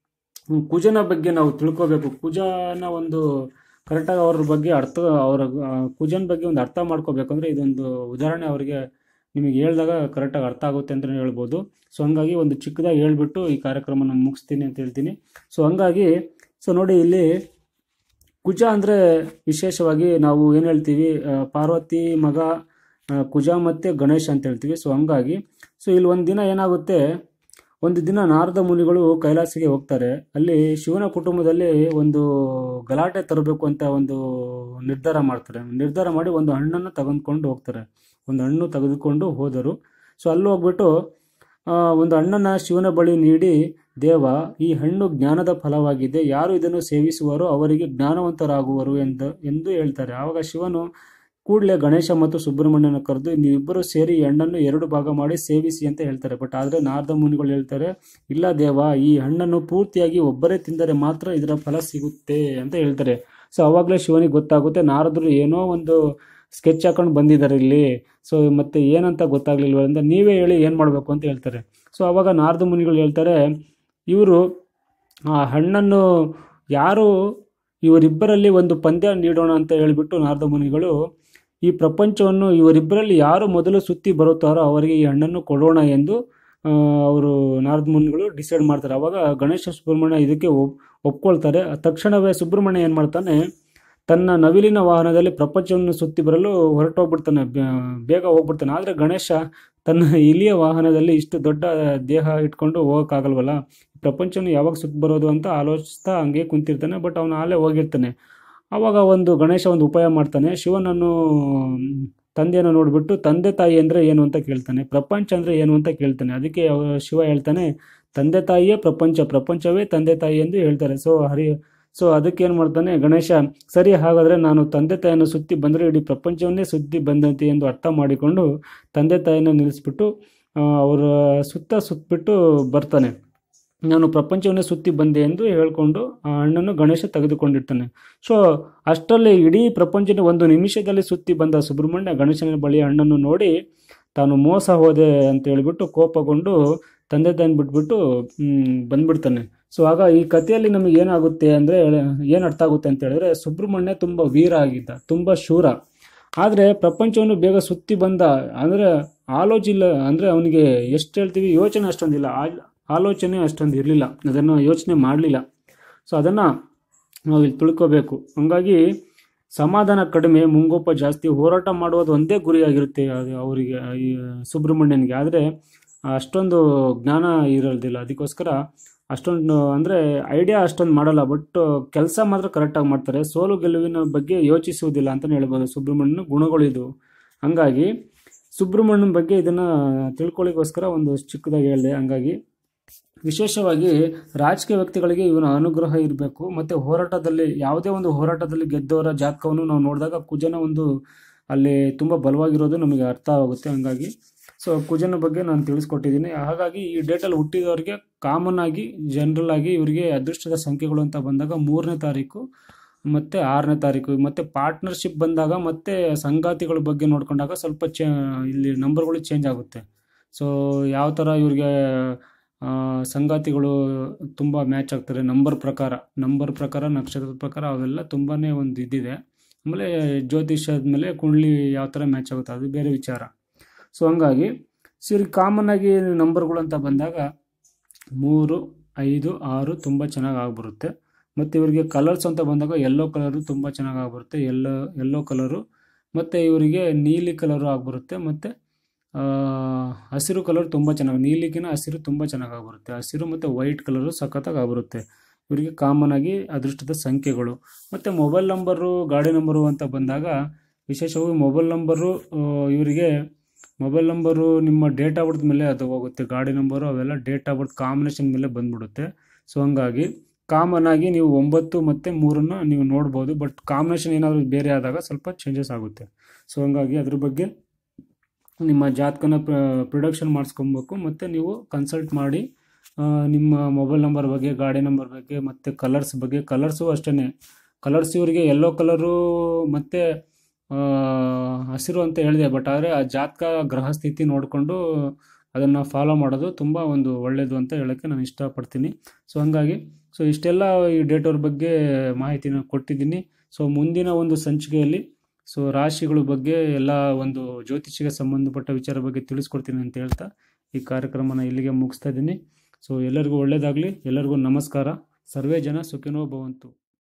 ಕುಜನ ಬಗ್ಗೆ ನಾವು ತಿಳ್ಕೋಬೇಕು ಕುಜನ ಒಂದು ಕರೆಕ್ಟಾಗಿ ಅವ್ರ ಬಗ್ಗೆ ಅರ್ಥ ಅವರ ಕುಜನ ಬಗ್ಗೆ ಒಂದು ಅರ್ಥ ಮಾಡ್ಕೋಬೇಕಂದ್ರೆ ಇದೊಂದು ಉದಾಹರಣೆ ಅವರಿಗೆ ನಿಮಗೆ ಹೇಳಿದಾಗ ಕರೆಕ್ಟಾಗಿ ಅರ್ಥ ಆಗುತ್ತೆ ಅಂತಲೇ ಹೇಳ್ಬೋದು ಸೊ ಹಂಗಾಗಿ ಒಂದು ಚಿಕ್ಕದಾಗಿ ಹೇಳ್ಬಿಟ್ಟು ಈ ಕಾರ್ಯಕ್ರಮನ ಮುಗಿಸ್ತೀನಿ ಅಂತ ಹೇಳ್ತೀನಿ ಸೊ ಹಂಗಾಗಿ ಸೊ ನೋಡಿ ಇಲ್ಲಿ ಕುಜ ಅಂದರೆ ವಿಶೇಷವಾಗಿ ನಾವು ಏನು ಹೇಳ್ತೀವಿ ಆ, ಪಾರ್ವತಿ ಮಗ ಆ, ಕುಜ ಮತ್ತು ಗಣೇಶ ಅಂತ ಹೇಳ್ತೀವಿ ಸೊ ಹಂಗಾಗಿ ಸೊ ಇಲ್ಲಿ ಒಂದು ದಿನ ಏನಾಗುತ್ತೆ ಒಂದು ದಿನ ನಾರದ ಮುನಿಗಳು ಕೈಲಾಸಿಗೆ ಹೋಗ್ತಾರೆ ಅಲ್ಲಿ ಶಿವನ ಕುಟುಂಬದಲ್ಲಿ ಒಂದು ಗಲಾಟೆ ತರಬೇಕು ಅಂತ ಒಂದು ನಿರ್ಧಾರ ಮಾಡ್ತಾರೆ ನಿರ್ಧಾರ ಮಾಡಿ ಒಂದು ಹಣ್ಣನ್ನು ತೆಗೆದುಕೊಂಡು ಹೋಗ್ತಾರೆ ಒಂದು ಹಣ್ಣು ತೆಗೆದುಕೊಂಡು ಹೋದರು ಸೊ ಅಲ್ಲಿ ಹೋಗ್ಬಿಟ್ಟು ಆ, ಒಂದು ಹಣ್ಣನ್ನು ಶಿವನ ಬಳಿ ನೀಡಿ ದೇವ ಈ ಹಣ್ಣು ಜ್ಞಾನದ ಫಲವಾಗಿದೆ ಯಾರು ಇದನ್ನು ಸೇವಿಸುವರೋ ಅವರಿಗೆ ಜ್ಞಾನವಂತರಾಗುವರು ಎಂದು ಎಂದು ಹೇಳ್ತಾರೆ ಆವಾಗ ಶಿವನು ಕೂಡಲೇ ಗಣೇಶ ಮತ್ತು ಸುಬ್ರಹ್ಮಣ್ಯನ ಕರೆದು ನೀವಿಬ್ಬರು ಸೇರಿ ಈ ಹಣ್ಣನ್ನು ಎರಡು ಭಾಗ ಮಾಡಿ ಸೇವಿಸಿ ಅಂತ ಹೇಳ್ತಾರೆ ಬಟ್ ಆದರೆ ನಾರದ ಮುನಿಗಳು ಹೇಳ್ತಾರೆ ಇಲ್ಲ ದೇವ ಈ ಹಣ್ಣನ್ನು ಪೂರ್ತಿಯಾಗಿ ಒಬ್ಬರೇ ತಿಂದರೆ ಮಾತ್ರ ಇದರ ಫಲ ಸಿಗುತ್ತೆ ಅಂತ ಹೇಳ್ತಾರೆ ಸೊ ಅವಾಗಲೇ ಶಿವನಿಗೆ ಗೊತ್ತಾಗುತ್ತೆ ನಾರದರು ಏನೋ ಒಂದು ಸ್ಕೆಚ್ ಹಾಕೊಂಡು ಬಂದಿದ್ದಾರೆ ಇಲ್ಲಿ ಸೊ ಮತ್ತೆ ಏನಂತ ಗೊತ್ತಾಗ್ಲಿಲ್ವ ಅಂತ ನೀವೇ ಹೇಳಿ ಏನು ಮಾಡಬೇಕು ಅಂತ ಹೇಳ್ತಾರೆ ಸೊ ಅವಾಗ ನಾರದ ಮುನಿಗಳು ಹೇಳ್ತಾರೆ ಇವರು ಆ ಹಣ್ಣನ್ನು ಯಾರು ಇವರಿಬ್ಬರಲ್ಲಿ ಒಂದು ಪಂದ್ಯ ನೀಡೋಣ ಅಂತ ಹೇಳಿಬಿಟ್ಟು ನಾರದ ಮುನಿಗಳು ಈ ಪ್ರಪಂಚವನ್ನು ಇವರಿಬ್ಬರಲ್ಲಿ ಯಾರು ಮೊದಲು ಸುತ್ತಿ ಬರುತ್ತಾರೋ ಅವರಿಗೆ ಈ ಹಣ್ಣನ್ನು ಕೊಡೋಣ ಎಂದು ಆ, ಅವರು ನಾರದ ಮುನಿಗಳು ಡಿಸೈಡ್ ಮಾಡ್ತಾರೆ ಅವಾಗ ಗಣೇಶ ಸುಬ್ರಹ್ಮಣ್ಯ ಇದಕ್ಕೆ ಒಪ್ ಒಪ್ಕೊಳ್ತಾರೆ ತಕ್ಷಣವೇ ಸುಬ್ರಹ್ಮಣ್ಯ ಏನು ಮಾಡ್ತಾನೆ ತನ್ನ ನವಿಲಿನ ವಾಹನದಲ್ಲಿ ಪ್ರಪಂಚವನ್ನು ಸುತ್ತಿ ಬರಲು ಹೊರಟೋಗ್ಬಿಡ್ತಾನೆ ಬೇ- ಬೇಗ ಹೋಗ್ಬಿಡ್ತಾನೆ ಆದರೆ ಗಣೇಶ ತನ್ನ ಇಲಿಯ ವಾಹನದಲ್ಲಿ ಇಷ್ಟು ದೊಡ್ಡ ದೇಹ ಇಟ್ಕೊಂಡು ಹೋಗೋಕ್ಕಾಗಲ್ವಲ್ಲ ಪ್ರಪಂಚವನ್ನು ಯಾವಾಗ ಸುತ್ತ ಬರೋದು ಅಂತ ಆಲೋಚಿಸ್ತಾ ಹಂಗೆ ಕುಂತಿರ್ತಾನೆ ಬಟ್ ಅವನು ಆಲೇ ಹೋಗಿರ್ತಾನೆ ಆವಾಗ ಒಂದು ಗಣೇಶ ಒಂದು ಉಪಾಯ ಮಾಡ್ತಾನೆ ಶಿವನನ್ನು ಮ್, ತಂದೆಯನ್ನು ನೋಡಿಬಿಟ್ಟು ತಂದೆ ತಾಯಿ ಅಂದರೆ ಏನು ಅಂತ ಕೇಳ್ತಾನೆ ಪ್ರಪಂಚ ಅಂದರೆ ಏನು ಅಂತ ಕೇಳ್ತಾನೆ ಅದಕ್ಕೆ ಅವ- ಶಿವ ಹೇಳ್ತಾನೆ ತಂದೆ ತಾಯಿಯೇ ಪ್ರಪಂಚ ಪ್ರಪಂಚವೇ ತಂದೆ ತಾಯಿ ಎಂದು ಹೇಳ್ತಾರೆ ಸೊ ಹರಿ ಸೊ ಅದಕ್ಕೆ ಏನು ಮಾಡ್ತಾನೆ ಗಣೇಶ ಸರಿ ಹಾಗಾದರೆ ನಾನು ತಂದೆ ತಾಯಿಯನ್ನು ಸುತ್ತಿ ಬಂದರೆ ಇಡೀ ಪ್ರಪಂಚವನ್ನೇ ಸುತ್ತಿ ಬಂದಂತೆ ಎಂದು ಅರ್ಥ ಮಾಡಿಕೊಂಡು ತಂದೆ ತಾಯಿನ ನಿಲ್ಲಿಸ್ಬಿಟ್ಟು ಆ, ಅವರ ಸುತ್ತ ಸುತ್ತಬಿಟ್ಟು ಬರ್ತಾನೆ ನಾನು ಪ್ರಪಂಚವನ್ನೇ ಸುತ್ತಿ ಬಂದೆ ಎಂದು ಹೇಳ್ಕೊಂಡು ಆ ಹಣ್ಣನ್ನು ಗಣೇಶ ತೆಗೆದುಕೊಂಡಿರ್ತಾನೆ ಸೊ ಅಷ್ಟರಲ್ಲಿ ಇಡೀ ಪ್ರಪಂಚನ ಒಂದು ನಿಮಿಷದಲ್ಲಿ ಸುತ್ತಿ ಬಂದ ಸುಬ್ರಹ್ಮಣ್ಯ ಗಣೇಶನ ಬಳಿ ಹಣ್ಣನ್ನು ನೋಡಿ ತಾನು ಮೋಸ ಹೋದೆ ಅಂತ ಹೇಳ್ಬಿಟ್ಟು ಕೋಪಗೊಂಡು ತಂದೆ ತಾಯಿನ ಬಿಟ್ಬಿಟ್ಟು ಮ್, ಬಂದ್ಬಿಡ್ತಾನೆ ಸೊ ಆಗ ಈ ಕಥೆಯಲ್ಲಿ ನಮಗೆ ಏನಾಗುತ್ತೆ ಅಂದರೆ ಏನು ಅರ್ಥ ಆಗುತ್ತೆ ಅಂತ ಹೇಳಿದ್ರೆ ಸುಬ್ರಹ್ಮಣ್ಯ ತುಂಬ ವೀರ ಆಗಿದ್ದ ತುಂಬ ಶೂರ ಆದರೆ ಪ್ರಪಂಚವನ್ನು ಬೇಗ ಸುತ್ತಿ ಬಂದ ಅಂದರೆ ಆಲೋಚಿಲ್ಲ ಅಂದರೆ ಅವನಿಗೆ ಎಷ್ಟು ಹೇಳ್ತೀವಿ ಯೋಚನೆ ಅಷ್ಟೊಂದಿಲ್ಲ ಆ- ಆಲೋಚನೆ ಅಷ್ಟೊಂದು ಇರಲಿಲ್ಲ ಅದನ್ನು ಯೋಚನೆ ಮಾಡಲಿಲ್ಲ ಸೊ ಅದನ್ನು ನಾವು ಇಲ್ಲಿ ತಿಳ್ಕೋಬೇಕು ಹಂಗಾಗಿ ಸಮಾಧಾನ ಕಡಿಮೆ ಮುಂಗೋಪ ಜಾಸ್ತಿ ಹೋರಾಟ ಮಾಡುವುದು ಒಂದೇ ಗುರಿಯಾಗಿರುತ್ತೆ ಅದು ಅವರಿಗೆ ಈ ಸುಬ್ರಹ್ಮಣ್ಯನಿಗೆ ಆದರೆ ಅಷ್ಟೊಂದು ಜ್ಞಾನ ಇರೋದಿಲ್ಲ ಅದಕ್ಕೋಸ್ಕರ ಅಷ್ಟೊಂದು ಅಂದರೆ ಐಡಿಯಾ ಅಷ್ಟೊಂದು ಮಾಡಲ್ಲ ಬಟ್ ಕೆಲಸ ಮಾತ್ರ ಕರೆಕ್ಟಾಗಿ ಮಾಡ್ತಾರೆ ಸೋಲು ಗೆಲುವಿನ ಬಗ್ಗೆ ಯೋಚಿಸುವುದಿಲ್ಲ ಅಂತಲೇ ಹೇಳ್ಬೋದು ಸುಬ್ರಹ್ಮಣ್ಯನ ಗುಣಗಳು ಇದು ಹಂಗಾಗಿ ಸುಬ್ರಹ್ಮಣ್ಯನ ಬಗ್ಗೆ ಇದನ್ನು ತಿಳ್ಕೊಳ್ಳಿಕ್ಕೋಸ್ಕರ ಒಂದು ಚಿಕ್ಕದಾಗಿ ಹೇಳಿದೆ ಹಂಗಾಗಿ ವಿಶೇಷವಾಗಿ ರಾಜಕೀಯ ವ್ಯಕ್ತಿಗಳಿಗೆ ಇವನ ಅನುಗ್ರಹ ಇರಬೇಕು ಮತ್ತು ಹೋರಾಟದಲ್ಲಿ ಯಾವುದೇ ಒಂದು ಹೋರಾಟದಲ್ಲಿ ಗೆದ್ದವರ ಜಾತಕವನ್ನು ನಾವು ನೋಡಿದಾಗ ಕುಜನ ಒಂದು ಅಲ್ಲಿ ತುಂಬ ಬಲವಾಗಿರೋದು ನಮಗೆ ಅರ್ಥ ಆಗುತ್ತೆ ಹಂಗಾಗಿ ಸೊ ಕುಜನ ಬಗ್ಗೆ ನಾನು ತಿಳಿಸ್ಕೊಟ್ಟಿದ್ದೀನಿ ಹಾಗಾಗಿ ಈ ಡೇಟಲ್ಲಿ ಹುಟ್ಟಿದವರಿಗೆ ಕಾಮನ್ ಆಗಿ ಜನರಲ್ ಆಗಿ ಇವರಿಗೆ ಅದೃಷ್ಟದ ಸಂಖ್ಯೆಗಳು ಅಂತ ಬಂದಾಗ ಮೂರನೇ ತಾರೀಕು ಮತ್ತು ಆರನೇ ತಾರೀಕು ಮತ್ತು ಪಾರ್ಟ್ನರ್ಶಿಪ್ ಬಂದಾಗ ಮತ್ತು ಸಂಗಾತಿಗಳ ಬಗ್ಗೆ ನೋಡ್ಕೊಂಡಾಗ ಸ್ವಲ್ಪ ಚೇ ಇಲ್ಲಿ ನಂಬರ್ಗಳು ಚೇಂಜ್ ಆಗುತ್ತೆ ಸೊ ಯಾವ ಥರ ಇವ್ರಿಗೆ ಆ, ಸಂಗಾತಿಗಳು ತುಂಬ ಮ್ಯಾಚ್ ಆಗ್ತಾರೆ ನಂಬರ್ ಪ್ರಕಾರ ನಂಬರ್ ಪ್ರಕಾರ ನಕ್ಷತ್ರದ ಪ್ರಕಾರ ಅವೆಲ್ಲ ತುಂಬಾ ಒಂದು ಇದಿದೆ ಆಮೇಲೆ ಜ್ಯೋತಿಷ್ಯದ ಮೇಲೆ ಕುಂಡ್ಲಿ ಯಾವ ಥರ ಮ್ಯಾಚ್ ಆಗುತ್ತೆ ಅದು ಬೇರೆ ವಿಚಾರ ಸೊ ಹಂಗಾಗಿ ಸರಿ ಕಾಮನ್ ಆಗಿ ನಂಬರ್ಗಳು ಅಂತ ಬಂದಾಗ ಮೂರು ಐದು ಆರು ತುಂಬ ಚೆನ್ನಾಗಿ ಆಗ್ಬರುತ್ತೆ ಮತ್ತು ಇವರಿಗೆ ಕಲರ್ಸ್ ಅಂತ ಬಂದಾಗ ಯೆಲ್ಲೋ ಕಲರು ತುಂಬ ಚೆನ್ನಾಗಿ ಆಗ್ಬರುತ್ತೆ ಎಲ್ಲೋ ಯೆಲ್ಲೋ ಕಲರು ಮತ್ತು ಇವರಿಗೆ ನೀಲಿ ಕಲರು ಆಗ್ಬರುತ್ತೆ ಮತ್ತು ಹಸಿರು ಕಲರ್ ತುಂಬ ಚೆನ್ನಾಗಿ ನೀಲಿಗಿನ ಹಸಿರು ತುಂಬ ಚೆನ್ನಾಗಿ ಆಗ್ಬರುತ್ತೆ ಹಸಿರು ಮತ್ತು ವೈಟ್ ಕಲರು ಸಖತ್ತಾಗಿ ಆಗ್ಬರುತ್ತೆ ಇವರಿಗೆ ಕಾಮನ್ ಆಗಿ ಅದೃಷ್ಟದ ಸಂಖ್ಯೆಗಳು ಮತ್ತು ಮೊಬೈಲ್ ನಂಬರು ಗಾಡಿ ನಂಬರು ಅಂತ ಬಂದಾಗ ವಿಶೇಷವಾಗಿ ಮೊಬೈಲ್ ನಂಬರು ಇವರಿಗೆ ಮೊಬೈಲ್ ನಂಬರು ನಿಮ್ಮ ಡೇಟ್ ಆಫ್ ಬರ್ತ್ ಮೇಲೆ ಅದು ಹೋಗುತ್ತೆ ಗಾಡಿ ನಂಬರು ಅವೆಲ್ಲ ಡೇಟ್ ಆಫ್ ಬರ್ತ್ ಕಾಂಬಿನೇಷನ್ ಮೇಲೆ ಬಂದ್ಬಿಡುತ್ತೆ ಸೊ ಹಂಗಾಗಿ ಕಾಮನ್ ಆಗಿ ನೀವು ಒಂಬತ್ತು ಮತ್ತು ಮೂರನ್ನು ನೀವು ನೋಡ್ಬೋದು ಬಟ್ ಕಾಂಬಿನೇಷನ್ ಏನಾದರೂ ಬೇರೆ ಆದಾಗ ಸ್ವಲ್ಪ ಚೇಂಜಸ್ ಆಗುತ್ತೆ ಸೊ ಹಂಗಾಗಿ ಅದ್ರ ಬಗ್ಗೆ ನಿಮ್ಮ ಜಾತಕನ ಪ್ರೊಡಕ್ಷನ್ ಮಾಡಿಸ್ಕೊಬೇಕು ಮತ್ತು ನೀವು ಕನ್ಸಲ್ಟ್ ಮಾಡಿ ಆ, ನಿಮ್ಮ ಮೊಬೈಲ್ ನಂಬರ್ ಬಗ್ಗೆ ಗಾಡಿ ನಂಬರ್ ಬಗ್ಗೆ ಮತ್ತು ಕಲರ್ಸ್ ಬಗ್ಗೆ ಕಲರ್ಸು ಅಷ್ಟೇ ಕಲರ್ಸ್ ಇವರಿಗೆ ಯೆಲ್ಲೋ ಕಲರು ಮತ್ತು ಹಸಿರು ಅಂತ ಹೇಳಿದೆ ಬಟ್ ಆದರೆ ಆ ಜಾತಕ ಗ್ರಹ ಸ್ಥಿತಿ ನೋಡಿಕೊಂಡು ಅದನ್ನು ಫಾಲೋ ಮಾಡೋದು ತುಂಬ ಒಂದು ಒಳ್ಳೆಯದು ಅಂತ ಹೇಳೋಕ್ಕೆ ನಾನು ಇಷ್ಟಪಡ್ತೀನಿ ಸೊ ಹಂಗಾಗಿ ಸೊ ಇಷ್ಟೆಲ್ಲ ಈ ಡೇಟ್ ಅವ್ರ ಬಗ್ಗೆ ಮಾಹಿತಿನ ಕೊಟ್ಟಿದ್ದೀನಿ ಸೊ ಮುಂದಿನ ಒಂದು ಸಂಚಿಕೆಯಲ್ಲಿ ಸೊ ರಾಶಿಗಳ ಬಗ್ಗೆ ಎಲ್ಲ ಒಂದು ಜ್ಯೋತಿಷಿಗೆ ಸಂಬಂಧಪಟ್ಟ ವಿಚಾರ ಬಗ್ಗೆ ತಿಳಿಸ್ಕೊಡ್ತೀನಿ ಅಂತ ಹೇಳ್ತಾ ಈ ಕಾರ್ಯಕ್ರಮನ ಇಲ್ಲಿಗೆ ಮುಗಿಸ್ತಾ ಇದ್ದೀನಿ ಸೊ ಎಲ್ಲರಿಗೂ ಒಳ್ಳೆಯದಾಗಲಿ ಎಲ್ಲರಿಗೂ ನಮಸ್ಕಾರ ಸರ್ವೇ ಜನ ಸುಖಿನೋ ಭವಂತು